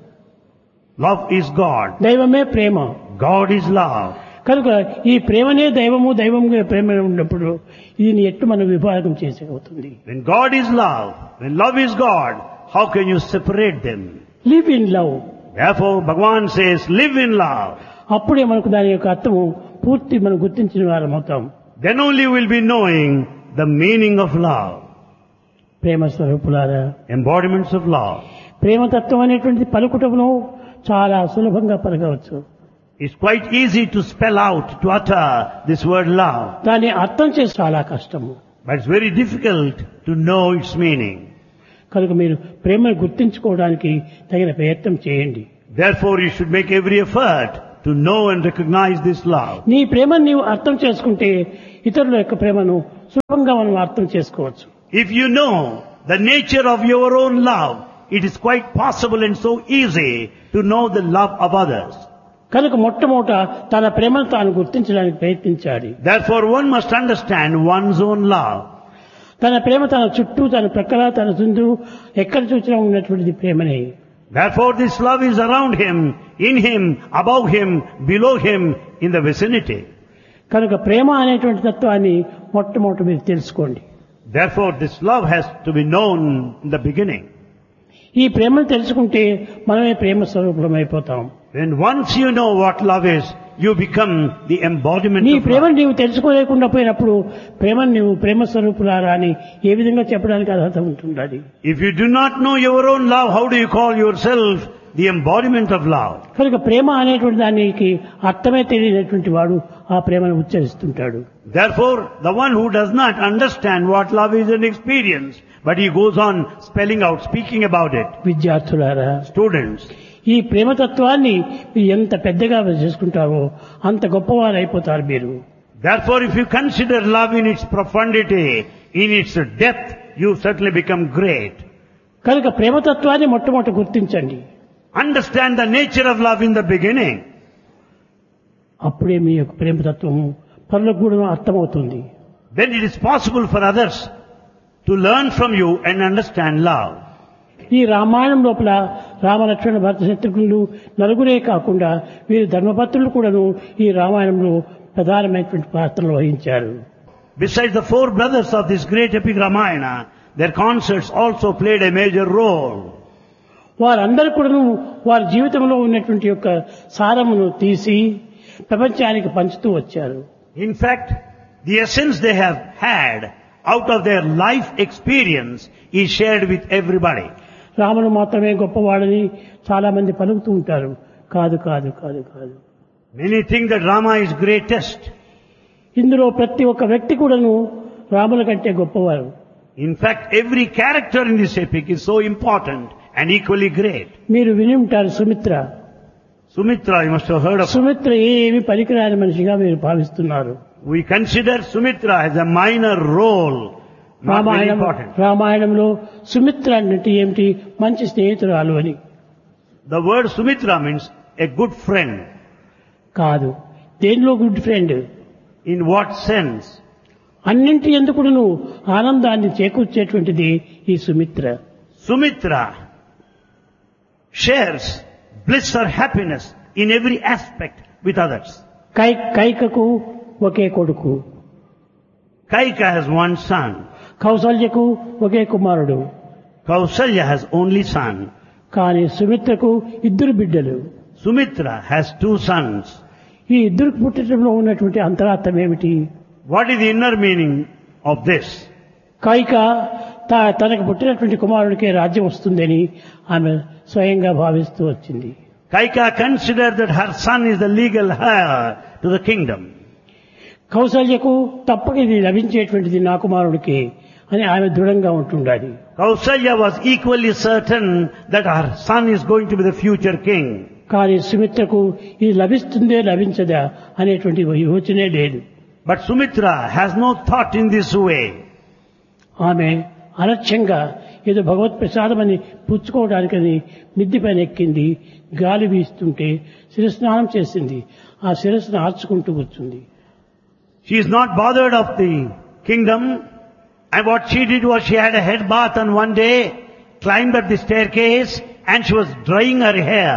Love is God. దైవమే ప్రేమ God is love. కనుక ఈ ప్రేమనే దైవము దైవముగా ప్రేమ ఉన్నప్పుడు దీన్ని ఎట్టు మనం విభాగం చేసే అవుతుంది When God is love, when love is God, how can you separate them? Live in love Therefore Bhagavan says, live in love. అప్పుడే మనకు దాని యొక్క అర్థము పూర్తి మనం గుర్తించిన వారం అవుతాం Then only you will be knowing the meaning of love. ప్రేమ స్వరూపులారా Embodiments of love. ప్రేమతత్వం అనేటువంటిది పలుకుటమును చాలా సులభంగా పలకవచ్చు It's quite easy to spell out, to utter this word love. దాన్ని అర్థం చేసి చాలా కష్టము But it's very difficult to know its meaning. కనుక మీరు ప్రేమను గుర్తించుకోవడానికి తగిన ప్రయత్నం చేయండి Therefore you should make every effort to know and recognize this love. నీ ప్రేమను నీవు అర్థం చేసుకుంటే ఇతరుల యొక్క ప్రేమను సులభంగా మనం అర్థం చేసుకోవచ్చు If you know the nature of your own love, it is quite possible and so easy to know the love of others. కనుక మొట్టమొదట తన ప్రేమను తాను గుర్తించడానికి ప్రయత్నించాలి Therefore one must understand one's own love. తన ప్రేమ తన చుట్టూ తన ప్రక్కల తన చుందు ఎక్కడ చూసినా ఉన్నటువంటిది ప్రేమనే Therefore this love is around him, in him, above him, below him, in the vicinity. కనుక ప్రేమ అనేటువంటి తత్వాన్ని మొట్టమొదటి మీరు తెలుసుకోండి Therefore this love has to be known in the beginning. ఈ ప్రేమను తెలుసుకుంటే మనమే ప్రేమ స్వరూపం అయిపోతాం When once you know what love is, you become the embodiment నీ of ప్రేమను love. నీవు తెలుసుకోలేకుండా పోయినప్పుడు ప్రేమను నీవు ప్రేమ స్వరూపులారా అని ఏ విధంగా చెప్పడానికి అర్హత ఉంటుండాలి If you do not know your own love, how do you call yourself the embodiment of love? కనుక ప్రేమ అనేటువంటి దానికి అర్థమే తెలియనటువంటి వాడు ఆ ప్రేమను ఉచ్చరిస్తుంటాడు Therefore, the one who does not understand what love is an experience, but he goes on spelling out, speaking about it. విద్యార్థులారా Students, ఈ ప్రేమతత్వాన్ని మీరు ఎంత పెద్దగా చేసుకుంటారో అంత గొప్పవారు అయిపోతారు మీరు therefore if you consider love in its profundity, in its depth, you certainly become great. కనుక ప్రేమతత్వాన్ని మొట్టమొదటి గుర్తించండి Understand the nature of love in the beginning. అప్పుడే మీ యొక్క ప్రేమతత్వము పనులకు కూడా అర్థమవుతుంది Then it is possible for others to learn from you and understand love. ఈ రామాయణం లోపల రామలక్ష్మణ భరత శత్రుఘ్నులు నలుగురే కాకుండా వీరు ధర్మపత్రులు కూడాను ఈ రామాయణంలో ప్రధానమైనటువంటి పాత్రలు వహించారు Besides the four brothers of this great epic Ramayana, their concerts also played a major role. వారందరూ కూడాను వారి జీవితంలో ఉన్నటువంటి యొక్క సారమును తీసి ప్రపంచానికి పంచుతూ వచ్చారు In fact, the essence they have had out of their life experience is shared with everybody. రాముడు మాత్రమే గొప్పవాడని చాలా మంది పలుకుతూ ఉంటారు కాదు కాదు కాదు కాదు Many think that Rama is greatest. ఇందులో ప్రతి ఒక్క వ్యక్తి కూడాను రాముల కంటే గొప్పవారు In fact, every character in this epic is so important and equally great. మీరు విని ఉంటారు Sumitra Sumitra, you must have heard of. Sumitra ఏమి పనికిరాని మనిషిగా మీరు భావిస్తున్నారు We consider Sumitra as a minor role, not very Ramayanam important. రామాయణంలో సుమిత్ర అంటే ఏమిటి మంచి స్నేహితురాలు అని The word Sumitra means a good friend. కాదు దేనిలో good friend In what sense? అన్నింటి ఎందుకును ఆనందాన్ని చేకూర్చేటువంటిది ఈ Sumitra Sumitra shares bliss or happiness in every aspect with others. కై కైకకు ఒకే కొడుకు Kaika has one son. కౌసల్యకు ఒకే కుమారుడు Kausalya has only son. కానీ సుమిత్రకు ఇద్దరు బిడ్డలు Sumitra has two sons. ఈ ఇద్దరు పుట్టడంలో ఉన్నటువంటి అంతరార్థం ఏమిటి What is the inner meaning of this? Kaika తా- తనకు పుట్టినటువంటి కుమారుడికే రాజ్యం వస్తుందని ఆమె స్వయంగా భావిస్తూ వచ్చింది Kaika considered that her son is the legal heir to the kingdom. కౌసల్యకు తప్పక ఇది లభించేటువంటిది నా కుమారుడికి అని ఆమె దృఢంగా ఉంటుండాలి Kausalya was equally certain that her son is going to be the future king. కానీ సుమిత్రకు ఇది లభిస్తుందే లభించదా అనేటువంటి యోచనే లేదు But Sumitra has no thought in this way. ఆమె అలక్ష్యంగా ఏదో భగవత్ ప్రసాదమని పుచ్చుకోవడానికని మిద్ది పైన ఎక్కింది గాలి వీస్తుంటే శిరస్నానం చేసింది ఆ శిరస్సును ఆర్చుకుంటూ కూర్చుంది She is not bothered of the kingdom. And what she did was she had a head bath on one day, climbed up the staircase, and she was drying her hair.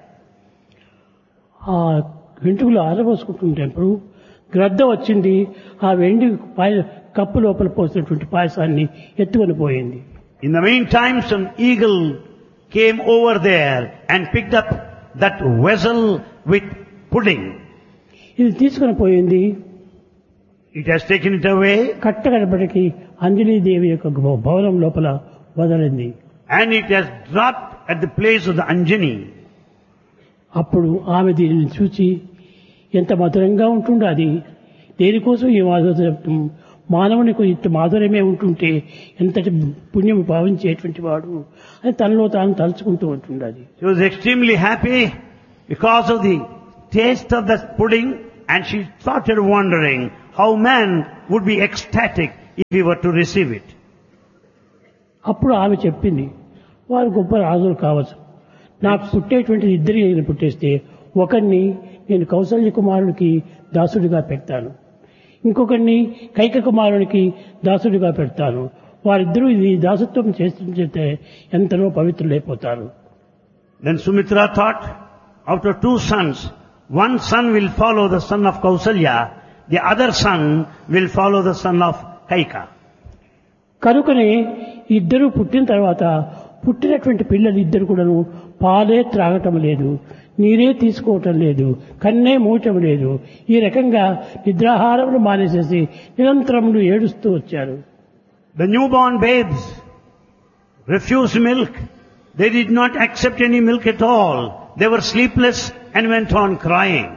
ఆ వెంట్రుకలు ఆరబోసుకుంటున్నప్పుడు గ్రద్ద వచ్చింది ఆ వెండి పాయ కప్పు లోపల పోసినటువంటి పాయసాన్ని ఎత్తుకొని పోయింది In the meantime, some eagle came over there and picked up that vessel with pudding. ఇది తీసుకొని పోయింది It has taken it away కట్టగడపటికి Anjali Devi యొక్క భవ- భవనం లోపల వదలింది and it has dropped at the place of the Anjani. అప్పుడు ఆమె దీనిని చూచి ఎంత మధురంగా ఉంటుందో అది దేనికోసం ఈ మాధుర్యం మానవునికి ఇంత మాధుర్యమే ఉంటుంటే ఎంతటి పుణ్యం భావించేటువంటి వాడు అని తనలో తాను తలుచుకుంటూ ఉంటుండది She was extremely happy because of the taste of the pudding and she started wondering how man would be ecstatic if he were to receive it. అప్పుడు ఆమె చెప్పింది వారు గొప్ప రాజులు కావచ్చు నాకు పుట్టేటువంటి ఇద్దరి నేను పుట్టేస్తే ఒకరిని నేను కౌసల్య కుమారుడికి దాసుడిగా పెడతాను ఇంకొకరిని కైక కుమారునికి దాసుడిగా పెడతాను వారిద్దరూ ఇది దాసత్వం చేస్తుంటే ఎంతనో పవిత్రులైపోతారు Then Sumitra thought, out of two sons, one son will follow the son of Kausalya, the other son will follow the son of Kaika. కనుకనే ఇద్దరు పుట్టిన తర్వాత పుట్టినటువంటి పిల్లలు ఇద్దరు కూడాను పాలే త్రాగటం లేదు నీరే తీసుకోవటం లేదు కన్నే మూయటం లేదు ఈ రకంగా నిద్రాహారములు మానేసేసి నిరంతరములు ఏడుస్తూ వచ్చారు The newborn babes refused milk. They did not accept any milk at all. They were sleepless and went on crying.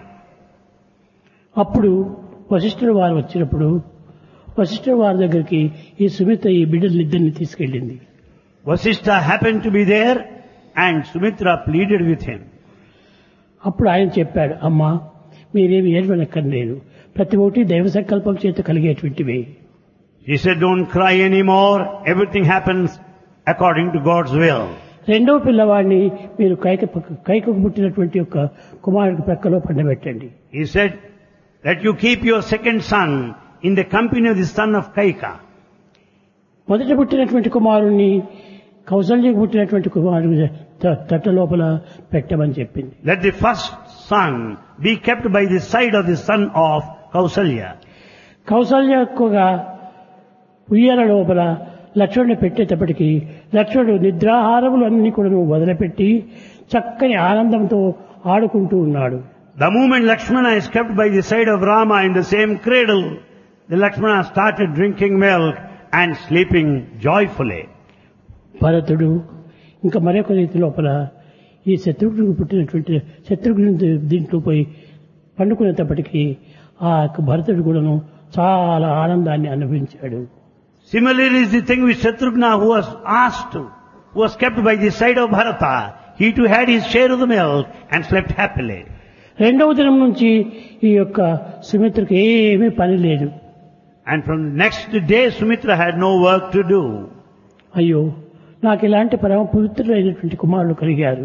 అప్పుడు వశిష్ఠుడు వారు వచ్చినప్పుడు వశిష్ఠుడు వారి దగ్గరికి ఈ సుమిత ఈ బిడ్డలిద్దరిని తీసుకెళ్ళింది Vasishtha happened to be there and Sumitra pleaded with him. అప్పుడు ఆయన చెప్పాడు అమ్మా మీరేమి ఏడవనక్కర్లేదు ప్రతి ఒక్కటి దైవ సంకల్పం చేత కలిగేటువంటివి He said, don't cry anymore. Everything happens according to God's will. రెండవ పిల్లవాడిని మీరు కైక పక్క- కైకకు పుట్టినటువంటి యొక్క కుమారుడికి ప్రక్కలో పండబెట్టండి He said that you keep your second son in the company of the son of Kaika. మొదట పుట్టినటువంటి కుమారుణ్ణి కౌశల్యకు పుట్టినటువంటి కుమారుడి త- తట్ట లోపల పెట్టమని చెప్పింది Let the first son be kept by the side of the son of Kausalya. కౌశల్యకుగా ఉయ్యాల లోపల లక్ష్మణుని పెట్టేటప్పటికి లక్ష్మణుడు నిద్రాహారములు అన్ని కూడా వదిలిపెట్టి చక్కని ఆనందంతో ఆడుకుంటూ ఉన్నాడు The moment Lakshmana is kept by the side of Rama in the same cradle, the Lakshmana started drinking milk and sleeping joyfully. భరతుడు ఇంకా మరొక రీతి లోపల ఈ శత్రుఘ్నుడికి పుట్టినటువంటి శత్రుఘ్నుడి దీంట్లో పోయి పండుకునేటప్పటికీ ఆ యొక్క భరతుడు కూడాను చాలా ఆనందాన్ని అనుభవించాడు Similarly is the thing with Shatrughna who was asked to, who was kept by the side of Bharata. He too had his share of the milk and slept happily. రెండవ దినం నుంచి ఈ యొక్క సుమిత్రకి ఏమీ పని లేదు And from the next day Sumitra had no work to do. అయ్యో నాకు ఇలాంటి పరమ పవిత్రులైనటువంటి కుమారులు కలిగారు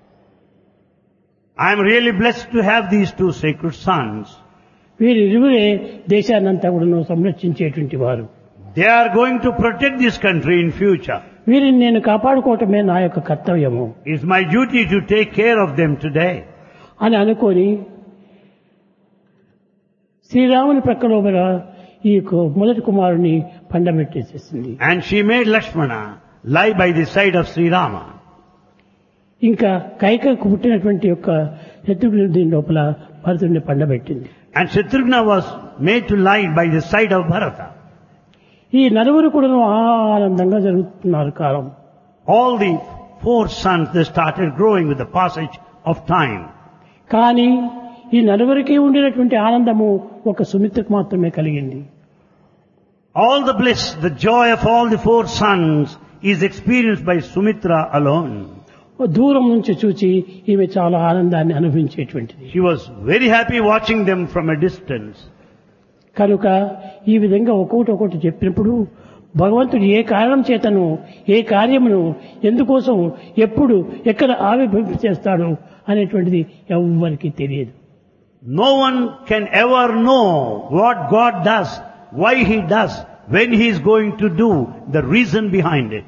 I am really blessed to have these two sacred sons. వీరిరువురే దేశాన్నంతా కూడా సంరక్షించేటువంటి వారు They are going to protect this country in future. వీరిని నేను కాపాడుకోవటమే నా యొక్క కర్తవ్యము It's my duty to take care of them today. అని అనుకొని శ్రీరాముని ప్రక్క లోపల ఈ కు- మొదటి కుమారుని పండబెట్టేసేసింది And she made Lakshmana lie by the side of Sri Rama. ఇంకా కైకకు పుట్టినటువంటి యొక్క శత్రుఘ్నుడి దీని లోపల భరతుడిని పండబెట్టింది And Shatrughna was made to lie by the side of Bharata. ఈ నలుగురు కూడా ఆనందంగా జరుగుతున్నారు కాలం All the four sons, they started growing with the passage of time. కానీ ఈ నలుగురికి ఉండినటువంటి ఆనందము ఒక సుమిత్రకు మాత్రమే కలిగింది All the bliss, the joy of all the four sons is experienced by Sumitra alone. దూరం నుంచి చూచి ఈమె చాలా ఆనందాన్ని అనుభవించేటువంటిది She was very happy watching them from a distance. కనుక ఈ విధంగా ఒక్కొక్కటి ఒక్కొక్కటి చెప్పినప్పుడు భగవంతుడు ఏ కారణం చేతను ఏ కార్యమును ఎందుకోసం ఎప్పుడు ఎక్కడ ఆవిర్భవింప చేస్తాడు అనేటువంటిది ఎవ్వరికీ తెలియదు No one can ever know what God does, why He does, when He is going to do, the reason behind it.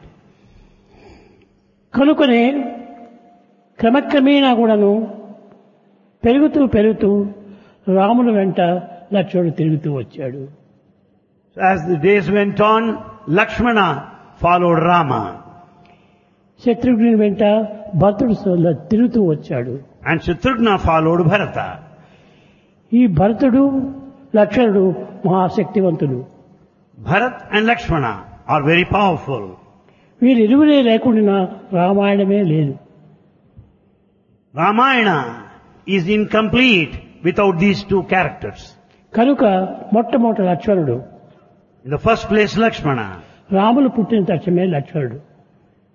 కనుకనే క్రమక్రమేణా కూడాను పెరుగుతూ పెరుగుతూ రాముని వెంట లక్ష్మణుడు తిరుగుతూ వచ్చాడు So as the days went on, Lakshmana followed Rama శత్రుఘ్నుని వెంట భరతుడు స- తిరుగుతూ వచ్చాడు and Shatrughna followed Bharata. ఈ భరతుడు లక్ష్మణుడు మహాశక్తివంతుడు Bharat and Lakshmana are very powerful. వీరిరువురే లేకుండా రామాయణమే లేదు Ramayana is incomplete without these two characters. కనుక మొట్టమొదటి లక్ష్మణుడు In the first place, Lakshmana. Ramulu పుట్టిన తక్షణమే లక్ష్మణుడు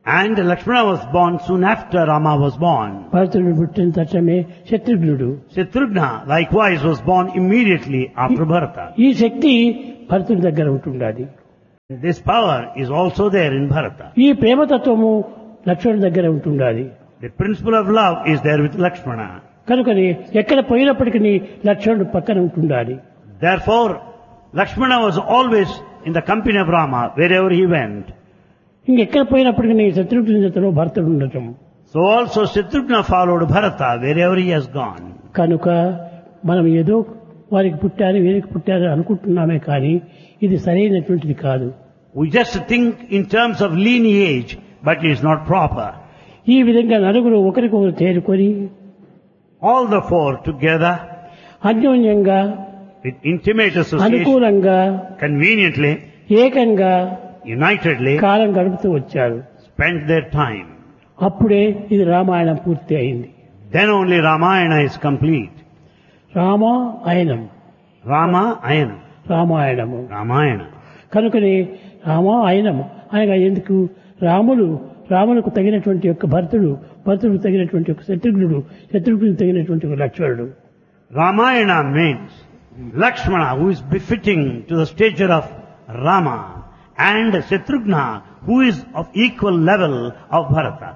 And Lakshmana was born soon after Rama was born. భరతుడు పుట్టిన తక్షణమే శత్రుఘ్నుడు Shatrughna likewise was born immediately after Bharata. ఈ శక్తి భరతుడి దగ్గర ఉంటుండాలి This power is also there in Bharata. ఈ ప్రేమతత్వము లక్ష్మణుడి దగ్గర ఉంటుండాలి The principle of love is there with Lakshmana. కనుకని ఎక్కడ పోయినప్పటికీ లక్ష్మణుడు పక్కన ఉంటుండాలి Therefore, Lakshmana was always in the company of Rama wherever he went. ఇంకెక్కడ పోయినప్పటికీ శత్రుఘ్నుడి జతలో భరతుడు ఉండటం So also Shatrughna followed Bharata wherever he has gone. కనుక మనం ఏదో వారికి పుట్టారు వీరికి పుట్టారు అనుకుంటున్నామే కానీ ఇది సరైనటువంటిది కాదు We just think in terms of lineage, but it is not proper. ఈ విధంగా నలుగురు ఒకరికొకరు చేరుకొని All the four together అన్యోన్యంగా with intimate association, అనుకూలంగా conveniently, ఏకంగా unitedly, కాలం గడుపుతూ వచ్చారు spent their time. అప్పుడే ఇది రామాయణం పూర్తి అయింది Then only Ramayana is complete. Rama ఆయనం Rama Ayana. రామాయణము Ramayana. కనుకనే రామ ఆయనము అనగా ఎందుకు రాములు రాములకు తగినటువంటి యొక్క భర్తుడు భర్తుడికి తగినటువంటి ఒక శత్రుఘ్నుడు శత్రుఘ్నుడికి తగినటువంటి ఒక లక్ష్మణుడు Ramayana means Lakshmana who is befitting to the stature of Rama and Shatrughna who is of equal level of Bharata.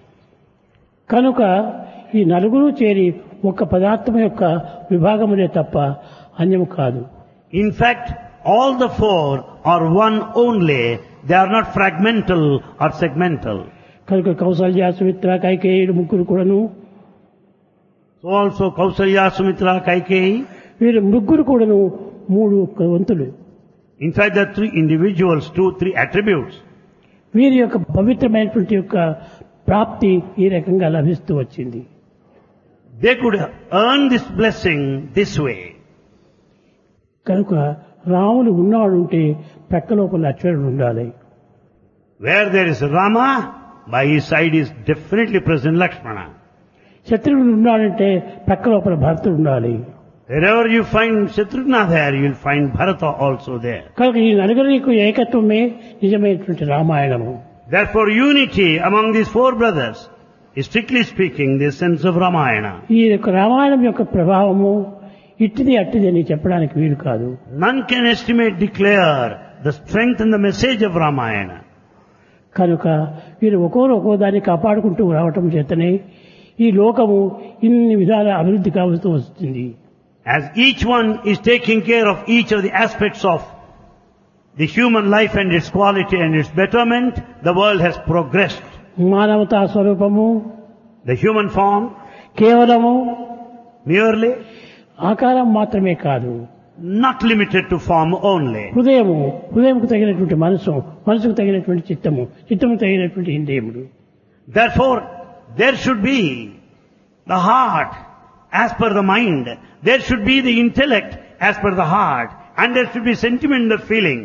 కనుక ఈ నలుగురు చేరి ఒక పదార్థం యొక్క విభాగమునే తప్ప అన్యము కాదు In fact, all the four are one only. They are not fragmental or segmental. కనుక కౌసల్య సుమిత్ర కైకేయుడు ముగ్గురు కూడాను So also Kausalya, Sumitra, Kaikeyi. వీరు ముగ్గురు కూడాను మూడు ఒక్క వంతులు In fact, there are three individuals, two, three attributes. వీరి యొక్క పవిత్రమైనటువంటి యొక్క ప్రాప్తి ఈ రకంగా లభిస్తూ వచ్చింది They could earn this blessing this way. కనుక రాముడు ఉన్నాడు ఉంటే ప్రక్క లోపల లక్ష్మణుడు ఉండాలి Where there is Rama, by his side is definitely present Lakshmana. శత్రువుడు ఉన్నాడంటే ప్రక్క లోపల భరతుడు ఉండాలి Wherever you find Shatrughna there, you will find Bharata also there. కనుక ఈ నలుగురికి ఏకత్వమే నిజమైనటువంటి రామాయణము Therefore, unity among these four brothers is strictly speaking the sense of Ramayana. ఈ యొక్క రామాయణం యొక్క ప్రభావము ఇట్టిది అట్టిది అని చెప్పడానికి వీలు కాదు None can estimate, declare the strength and the message of Ramayana. కనుక వీరు ఒక్కోరు ఒక్కో దాన్ని కాపాడుకుంటూ రావటం చేతనే ఈ లోకము ఇన్ని విధాల అభివృద్ధి కావస్తూ వస్తుంది As each one is taking care of each of the aspects of the human life and its quality and its betterment, the world has progressed. మానవతా స్వరూపము The human form కేవలము merely ఆకారం మాత్రమే కాదు not limited to form only. హృదయము హృదయంకు తగినటువంటి మనసు మనసుకు తగినటువంటి చిత్తము చిత్తము తగినటువంటి ఇంద్రియములు Therefore, there should be the heart as per the mind. There should be the intellect as per the heart. And there should be sentiment or feeling.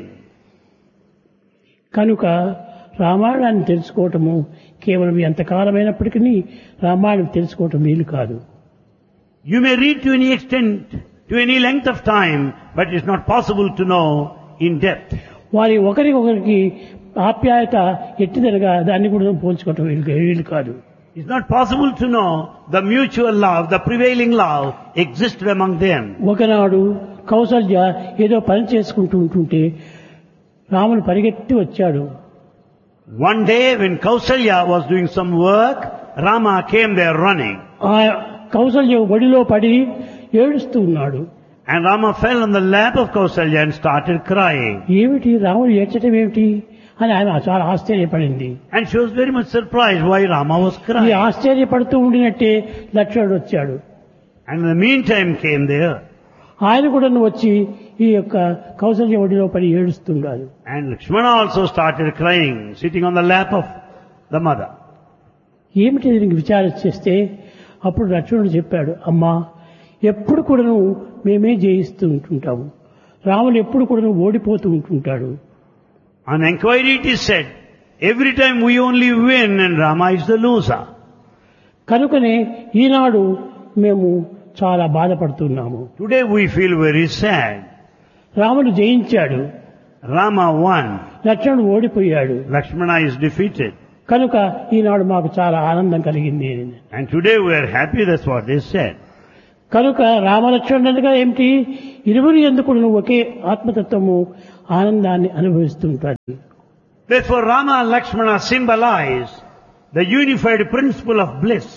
కనుక రామాయణాన్ని తెలుసుకోవటము కేవలం ఎంతకాలమైనప్పటికీ రామాయణం తెలుసుకోవటం వీలు కాదు You may read to any extent, to any length of time, but it's not possible to know in depth. వారి ఒకరికొకరికి ఆప్యాయత ఎట్టిదనగా దాన్ని కూడా పోల్చుకోవటం వీలు వీలు కాదు It's not possible to know the mutual love, the prevailing love existed among them. ఒకనాడు కౌసల్య ఏదో పని చేసుకుంటూ ఉంటుంటే రాముడు పరిగెత్తి వచ్చాడు One day when Kausalya was doing some work, Rama came there running. ఆ కౌసల్య ఒడిలో పడి ఏడుస్తూ ఉన్నాడు And Rama fell on the lap of Kausalya and started crying. ఏమిటి రాముడు ఏడ్చటం ఏమిటి అని ఆమె చాలా ఆశ్చర్యపడింది And she was very much surprised why Rama was ఈ crying. ఆశ్చర్యపడుతూ ఉండినట్టే లక్ష్మణుడు వచ్చాడు And in the meantime came there. ఆయన కూడా వచ్చి ఈ యొక్క కౌసల్య ఒడిలో పడి ఏడుస్తున్నాడు And Lakshmana also started crying, sitting on the lap of the mother. ఏమిటి దీనికి విచారణ చేస్తే అప్పుడు లక్ష్మణుడు చెప్పాడు అమ్మా ఎప్పుడు కూడాను మేమే జయిస్తూ ఉంటుంటాము రాముడు ఎప్పుడు కూడాను ఓడిపోతూ ఉంటుంటాడు On inquiry it is said, every time we only win and Rama is the loser. కనుకనే ఈనాడు మేము చాలా బాధపడుతున్నాము Today we feel very sad. రాముడు జయించాడు Rama won. లక్ష్మణుడు ఓడిపోయాడు Lakshmana is defeated. కనుక ఈనాడు మాకు చాలా ఆనందం కలిగింది అని. And today we are happy, that's what they said. కనుక రామలక్ష్మణుడుగా ఏమిటి ఇరువురు ఎందుకు ఒకే ఆత్మతత్వము ఆనందాన్ని అనుభవిస్తుంటాడు Therefore Rama and Lakshmana symbolize the unified principle of bliss.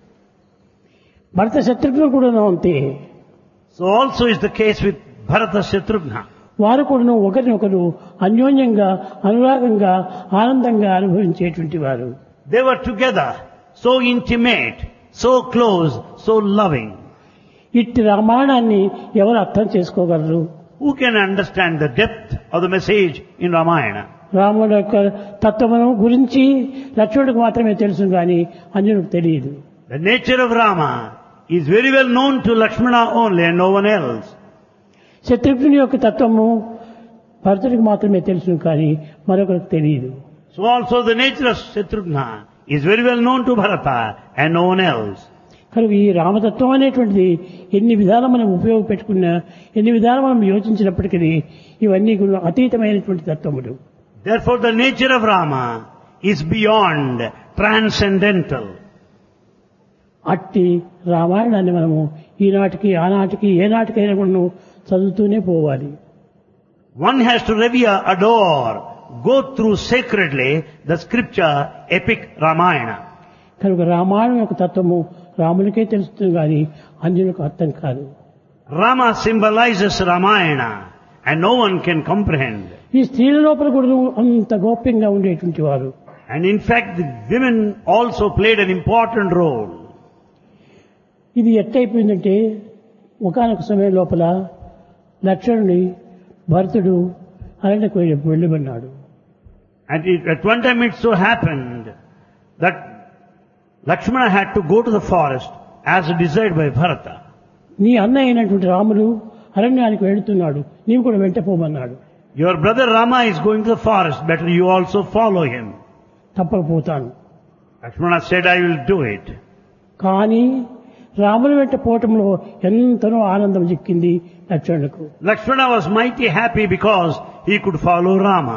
భర్త శత్రుఘ్నులు కూడా అంతే So also is the case with Bharata Shatrughna. వారు కూడా ఒకరినొకరు అన్యోన్యంగా అనురాగంగా ఆనందంగా అనుభవించేటువంటి వారు They were together, so intimate, so close, so loving. ఇట్టి రామాయణాన్ని ఎవరు అర్థం చేసుకోగలరు Who can understand the depth of the message in Ramayana? రాముడు యొక్క తత్వమును గురించి లక్ష్మణుడికి మాత్రమే తెలుసు కానీ అన్యుడికి తెలియదు The nature of Rama is very well known to Lakshmana only and no one else. శత్రుఘ్నుని యొక్క తత్వము భరతుడికి మాత్రమే తెలుసు కానీ మరొకరికి తెలియదు So also the nature of Shatrughna is very well known to Bharata and no one else. కనుక ఈ రామతత్వం అనేటువంటిది ఎన్ని విధాలు మనం ఉపయోగపెట్టుకున్నా ఎన్ని విధాలు మనం యోచించినప్పటికీ ఇవన్నీ కూడా అతీతమైనటువంటి తత్వములు Therefore the nature of Rama is beyond transcendental. అట్టి రామాయణాన్ని మనము ఈనాటికి ఆనాటికి ఏనాటికైనా కూడా చదువుతూనే పోవాలి One has to revere, adore, go through sacredly the scripture epic Ramayana. కనుక రామాయణం యొక్క తత్వము రామునికే తెలుస్తుంది కానీ అంజనులకు అర్థం కాదు Rama symbolizes Ramayana and no one can comprehend. ఈ స్త్రీల లోపల కూడా అంత గోప్యంగా ఉండేటువంటి వారు And in fact the women also played an important role. ఇది ఎట్టయిపోయిందంటే ఒకనొక సమయం లోపల లక్ష్మణుని భరతుడు అరణ్యకు వెళ్ళి- వెళ్ళమన్నాడు And it, at one time it so happened that Lakshmana had to go to the forest as desired by Bharata. నీ అన్న అయినటువంటి రాముడు అరణ్యానికి వెళుతున్నాడు నీవు కూడా వెంట పోమన్నాడు Your brother Rama is going to the forest, better you also follow him. తప్పకపోతాను Lakshmana said, I will do it. కానీ రాముని వెంట పోవటంలో ఎంతనో ఆనందం చిక్కింది లక్ష్మణులకు Lakshmana was mighty happy because he could follow Rama.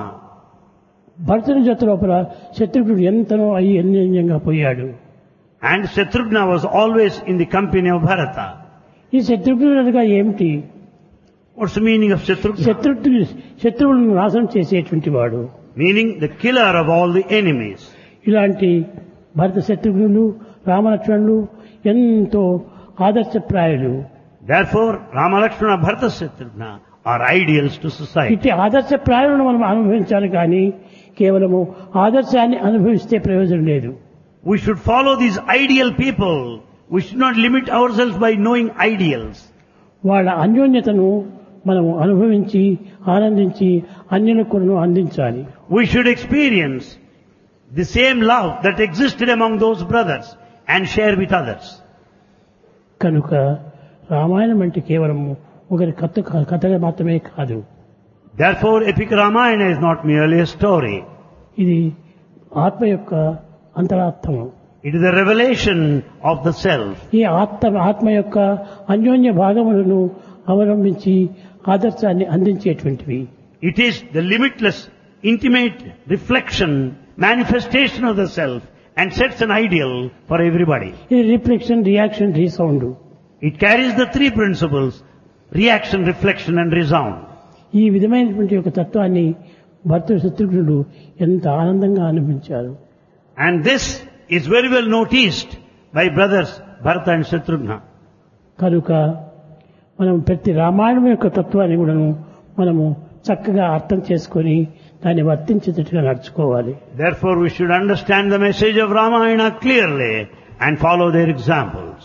భరతుని జత లోపల శత్రుఘ్నుడు ఎంతనో అయ్యి అన్యోన్యంగా పోయాడు And Shatrughna was always in the company of Bharata. ఈ శత్రుఘ్నుడు అనగా ఏమిటి What's the meaning of Shatrughna? శత్రుఘ్నుడు శత్రువులను నాశనం చేసేటువంటి వాడు Meaning the killer of all the enemies. ఇలాంటి భరత శత్రుఘ్నులు రామలక్ష్మణులు ఎంతో ఆదర్శప్రాయులు Therefore, Rama Lakshmana Bharata Shatrughna are ideals to society. ఇట్టి ఆదర్శప్రాయులను మనం అనుభవించాలి కానీ కేవలము ఆదర్శాన్ని అనుభవిస్తే ప్రయోజనం లేదు We should follow these ideal people. We should not limit ourselves by knowing ideals. వాళ్ళ అన్యోన్యతను మనము అనుభవించి ఆనందించి అన్యులకు కూడా అందించాలి We should experience the same love that existed among those brothers and share with others. కనుక రామాయణం అంటే కేవలము ఒకరి కథ కథగా మాత్రమే కాదు Therefore, epic Ramayana is not merely a story. ఇది ఆత్మ యొక్క అంతరార్థము It is a revelation of the self. ఈ ఆత్మ ఆత్మ యొక్క అన్యోన్య భాగములను అవలంబించి ఆదర్శాన్ని అందించేటువంటివి It is the limitless, intimate reflection, manifestation of the self and sets an ideal for everybody. ఇది reflection reaction resound It carries the three principles, reaction, reflection and resound. ఈ విధమైనటువంటి ఒక తత్వాన్ని భర్త శత్రుఘ్నుడు ఎంత ఆనందంగా అనుభవించారు And this is very well noticed by brothers Bharata and Shatrughna. కనుక మనం ప్రతి రామాయణం యొక్క తత్వాన్ని కూడాను మనము చక్కగా అర్థం చేసుకొని దాన్ని వర్తించేటట్టుగా నడుచుకోవాలి Therefore we should understand the message of Ramayana clearly and follow their examples,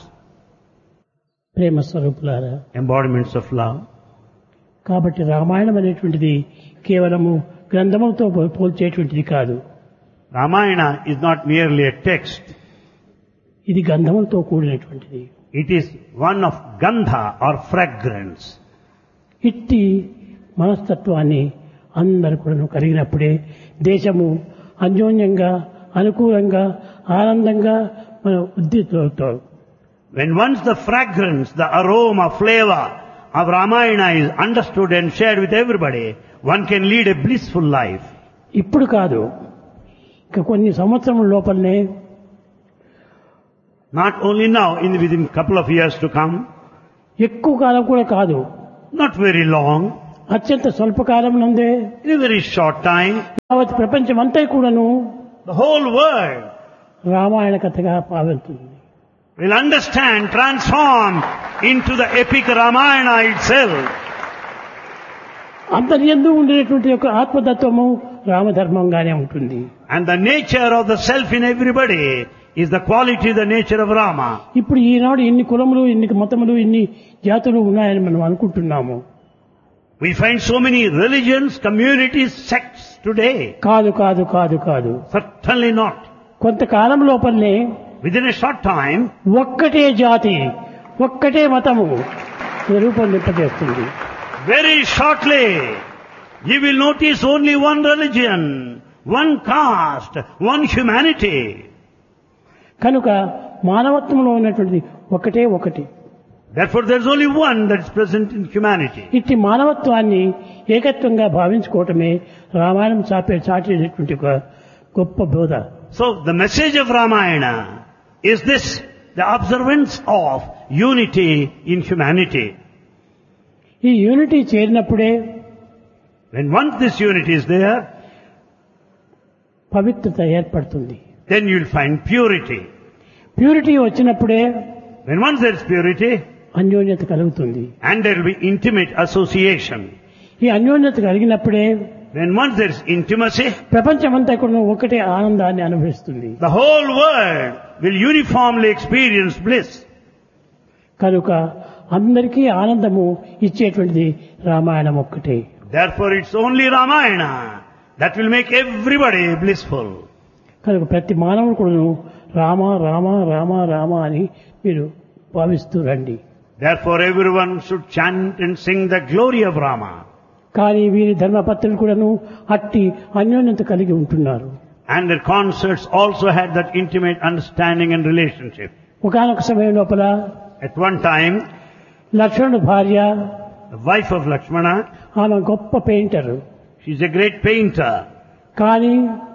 ప్రేమ స్వరూపులారా embodiments of love. కాబట్టి రామాయణం అనేటువంటిది కేవలము గ్రంథములతో పో- పోల్చేటువంటిది కాదు Ramayana is not merely a text. ఇది గంధములతో కూడినటువంటిది It is one of gandha or fragrance. ఇట్టి మనస్తత్వాన్ని అందరు కూడా కలిగినప్పుడే దేశము అన్యోన్యంగా అనుకూలంగా ఆనందంగా మన ఉద్దితవుతారు When once the fragrance, the aroma, flavor of Ramayana is understood and shared with everybody, one can lead a blissful life. ఇప్పుడు కాదు ఇక కొన్ని సంవత్సరముల లోపలనే Not only now, in within couple of years to come, ఎక్కువ కాలం కూడా కాదు not very long, అత్యంత స్వల్పకాలం నందే in a very short time, యావత్ ప్రపంచం అంతా కూడాను the whole world రామాయణ కథగా పావుతుంది will understand, transform into the epic Ramayana itself. అంతర్యందు ఉండేటువంటి యొక్క ఆత్మతత్వము రామధర్మంగానే ఉంటుంది And the nature of the self in everybody is the quality, the nature of Rama. ఇప్పుడు ఈనాడు ఇన్ని కులములు ఇన్ని మతములు ఇన్ని జాతులు ఉన్నాయని మనం అనుకుంటున్నాము We find so many religions, communities, sects today. కాదు కాదు కాదు కాదు Certainly not. కొంతకాలం లోపలనే Within a short time, ఒక్కటే జాతి ఒక్కటే మతము రూపొందింపజేస్తుంది very shortly, you will notice only one religion, one caste, one humanity. కనుక మానవత్వంలో ఉన్నటువంటిది ఒకటే ఒకటి Therefore, there is only one that is present in humanity. ఇట్టి మానవత్వాన్ని ఏకత్వంగా భావించుకోవటమే రామాయణం చాపే చాటేటటువంటి ఒక గొప్ప బోధ So, the message of Ramayana is this, the observance of unity in humanity. ఈ యూనిటీ చేరినప్పుడే When once this unity is there, పవిత్రత ఏర్పడుతుంది then you will find purity. Purity వచ్చినప్పుడే When once there is purity, అన్యోన్యత కలుగుతుంది and there will be intimate association. ఈ అన్యోన్యత కలిగినప్పుడే When once there is intimacy, ప్రపంచమంతా కూడా ఒకటే ఆనందాన్ని అనుభవిస్తుంది the whole world will uniformly experience bliss. కనుక అందరికీ ఆనందము ఇచ్చేటువంటిది రామాయణం ఒక్కటే Therefore, it's only Ramayana that will make everybody blissful. కనుక ప్రతి మానవుడు కూడాను రామ రామ రామ రామ అని మీరు భావిస్తూ రండి Therefore, everyone should chant and sing the glory of Rama. కానీ వీరి ధర్మపత్రులు కూడాను అట్టి అన్యోన్యత కలిగి ఉంటున్నారు And their concerts also had that intimate understanding and relationship. ఒకనొక సమయం లోపల At one time, లక్ష్మణుడు భార్య the wife of Lakshmana, ఆమె గొప్ప painter she's a great painter. కానీ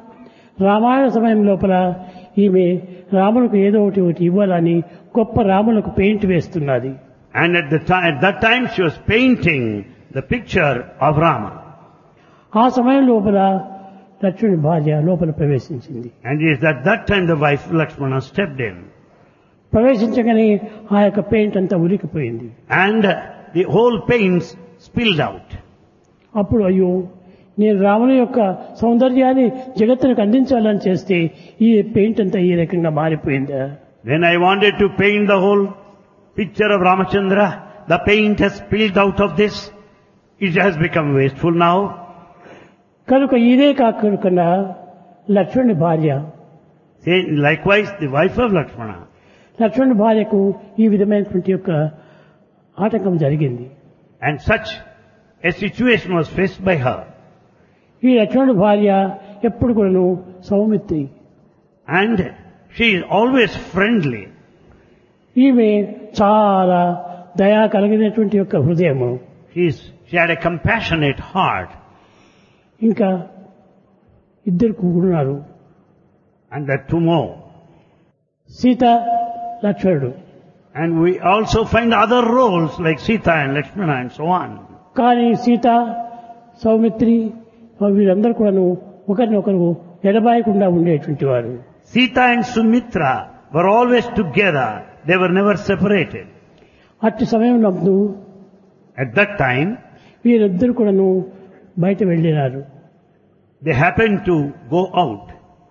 రామాయణ సమయం లోపల ఈమె రాములకు ఏదో ఒకటి ఒకటి ఇవ్వాలని గొప్ప రాములకు పెయింట్ వేస్తున్నది And at, the ti- at that time, she was painting the picture of Rama. ఆ సమయం లోపల లక్ష్మణుడి భార్య లోపల ప్రవేశించింది And it is at that time the wife Lakshmana stepped in. ప్రవేశించగానే ఆ యొక్క పెయింట్ అంతా ఉలికిపోయింది And the whole paints spilled out. అప్పుడు అయ్యో నేను రాముని యొక్క సౌందర్యాన్ని జగత్తునికి అందించాలని చేస్తే ఈ పెయింట్ అంతా ఈ రకంగా మారిపోయిందా When I wanted to paint the whole picture of Ramachandra, the paint has spilled out of this. It has become wasteful now. కనుక ఇదే కాకుండా లక్ష్మణుడి భార్య Say, likewise, the wife of Lakshmana. లక్ష్మణుడి భార్యకు ఈ విధమైనటువంటి యొక్క ఆటంకం జరిగింది And such a situation was faced by her. ఈ లక్ష్మణుడి భార్య ఎప్పుడు కూడాను Saumitri And she is always friendly. ఈమె చాలా దయా కలిగినటువంటి యొక్క హృదయము She, is, she had a compassionate heart. ఇంకా ఇద్దరు కూడున్నారు And there are two more. Sita లక్ష్మణుడు And we also find other roles like Sita and Lakshmana and so on. కానీ సీత సౌమిత్రి వీరందరూ కూడాను ఒకరినొకరు ఎడబాయకుండా ఉండేటువంటి వారు Sita and Sumitra were always together. They were never separated. అట్టి సమయంలో At that time, వీరిద్దరు కూడాను బయట వెళ్ళినారు they happened to go out.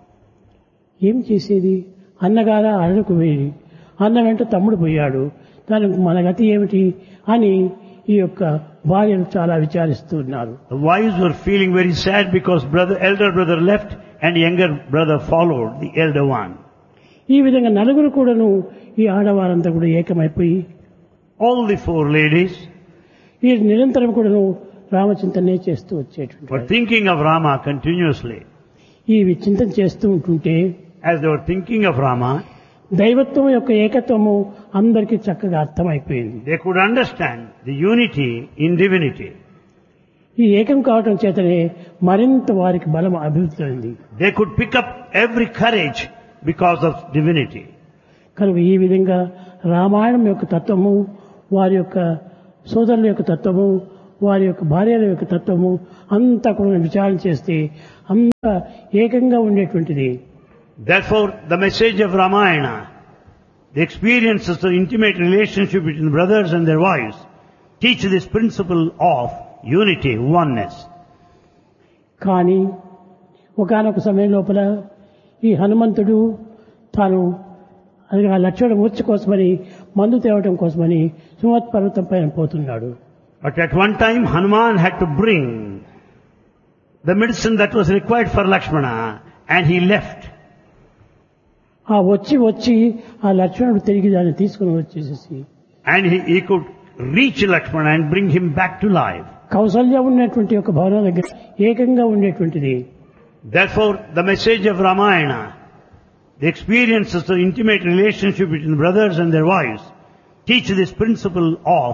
ఏం చేసేది అన్నగారా అడలకు వేడి అన్న వెంట తమ్ముడు పోయాడు దానికి మన గతి ఏమిటి అని ఈ యొక్క భార్యను చాలా విచారిస్తూ ఉన్నారు The wives were feeling very sad because brother, elder brother left and younger brother followed the elder one. ఈ విధంగా నలుగురు కూడాను ఈ ఆడవారంతా కూడా ఏకమైపోయి All the four ladies వీరు నిరంతరం కూడాను రామచింతనే చేస్తూ వచ్చేటువంటి were వారు. thinking of Rama continuously. ఈ చింతన చేస్తూ ఉంటుంటే As they were thinking of Rama, దైవత్వం యొక్క ఏకత్వము అందరికీ చక్కగా అర్థమైపోయింది they could understand the unity in divinity. ఈ ఏకం కావటం చేతనే మరింత వారికి బలం అభివృద్ధి అయింది They could pick up every courage because of divinity. కనుక ఈ విధంగా రామాయణం యొక్క తత్వము వారి యొక్క సోదరుల యొక్క తత్వము వారి యొక్క భార్యల యొక్క తత్వము అంతా కూడా విచారణ చేస్తే అంత ఏకంగా ఉండేటువంటిది Therefore, the message of Ramayana, the experiences of intimate relationship between brothers and their wives, teach this principle of unity, oneness. కానీ ఒకనొక సమయం లోపల ఈ హనుమంతుడు తాను అది ఆ లక్ష్మణ మూర్చి కోసమని మందు తేవటం కోసమని సుమత్ పర్వతం పైన పోతున్నాడు But at one time, Hanuman had to bring the medicine that was required for Lakshmana, and he left. ఆ వచ్చి వచ్చి ఆ లక్ష్మణుడు తిరిగి దాన్ని తీసుకుని వచ్చేసేసి And he, he could reach Lakshmana and bring him back to life. Kaushalya ఉన్నటువంటి ఒక భవనం దగ్గర ఏకంగా ఉండేటువంటిది Therefore, the message of Ramayana, the experiences of intimate relationship between brothers and their wives, teach this principle of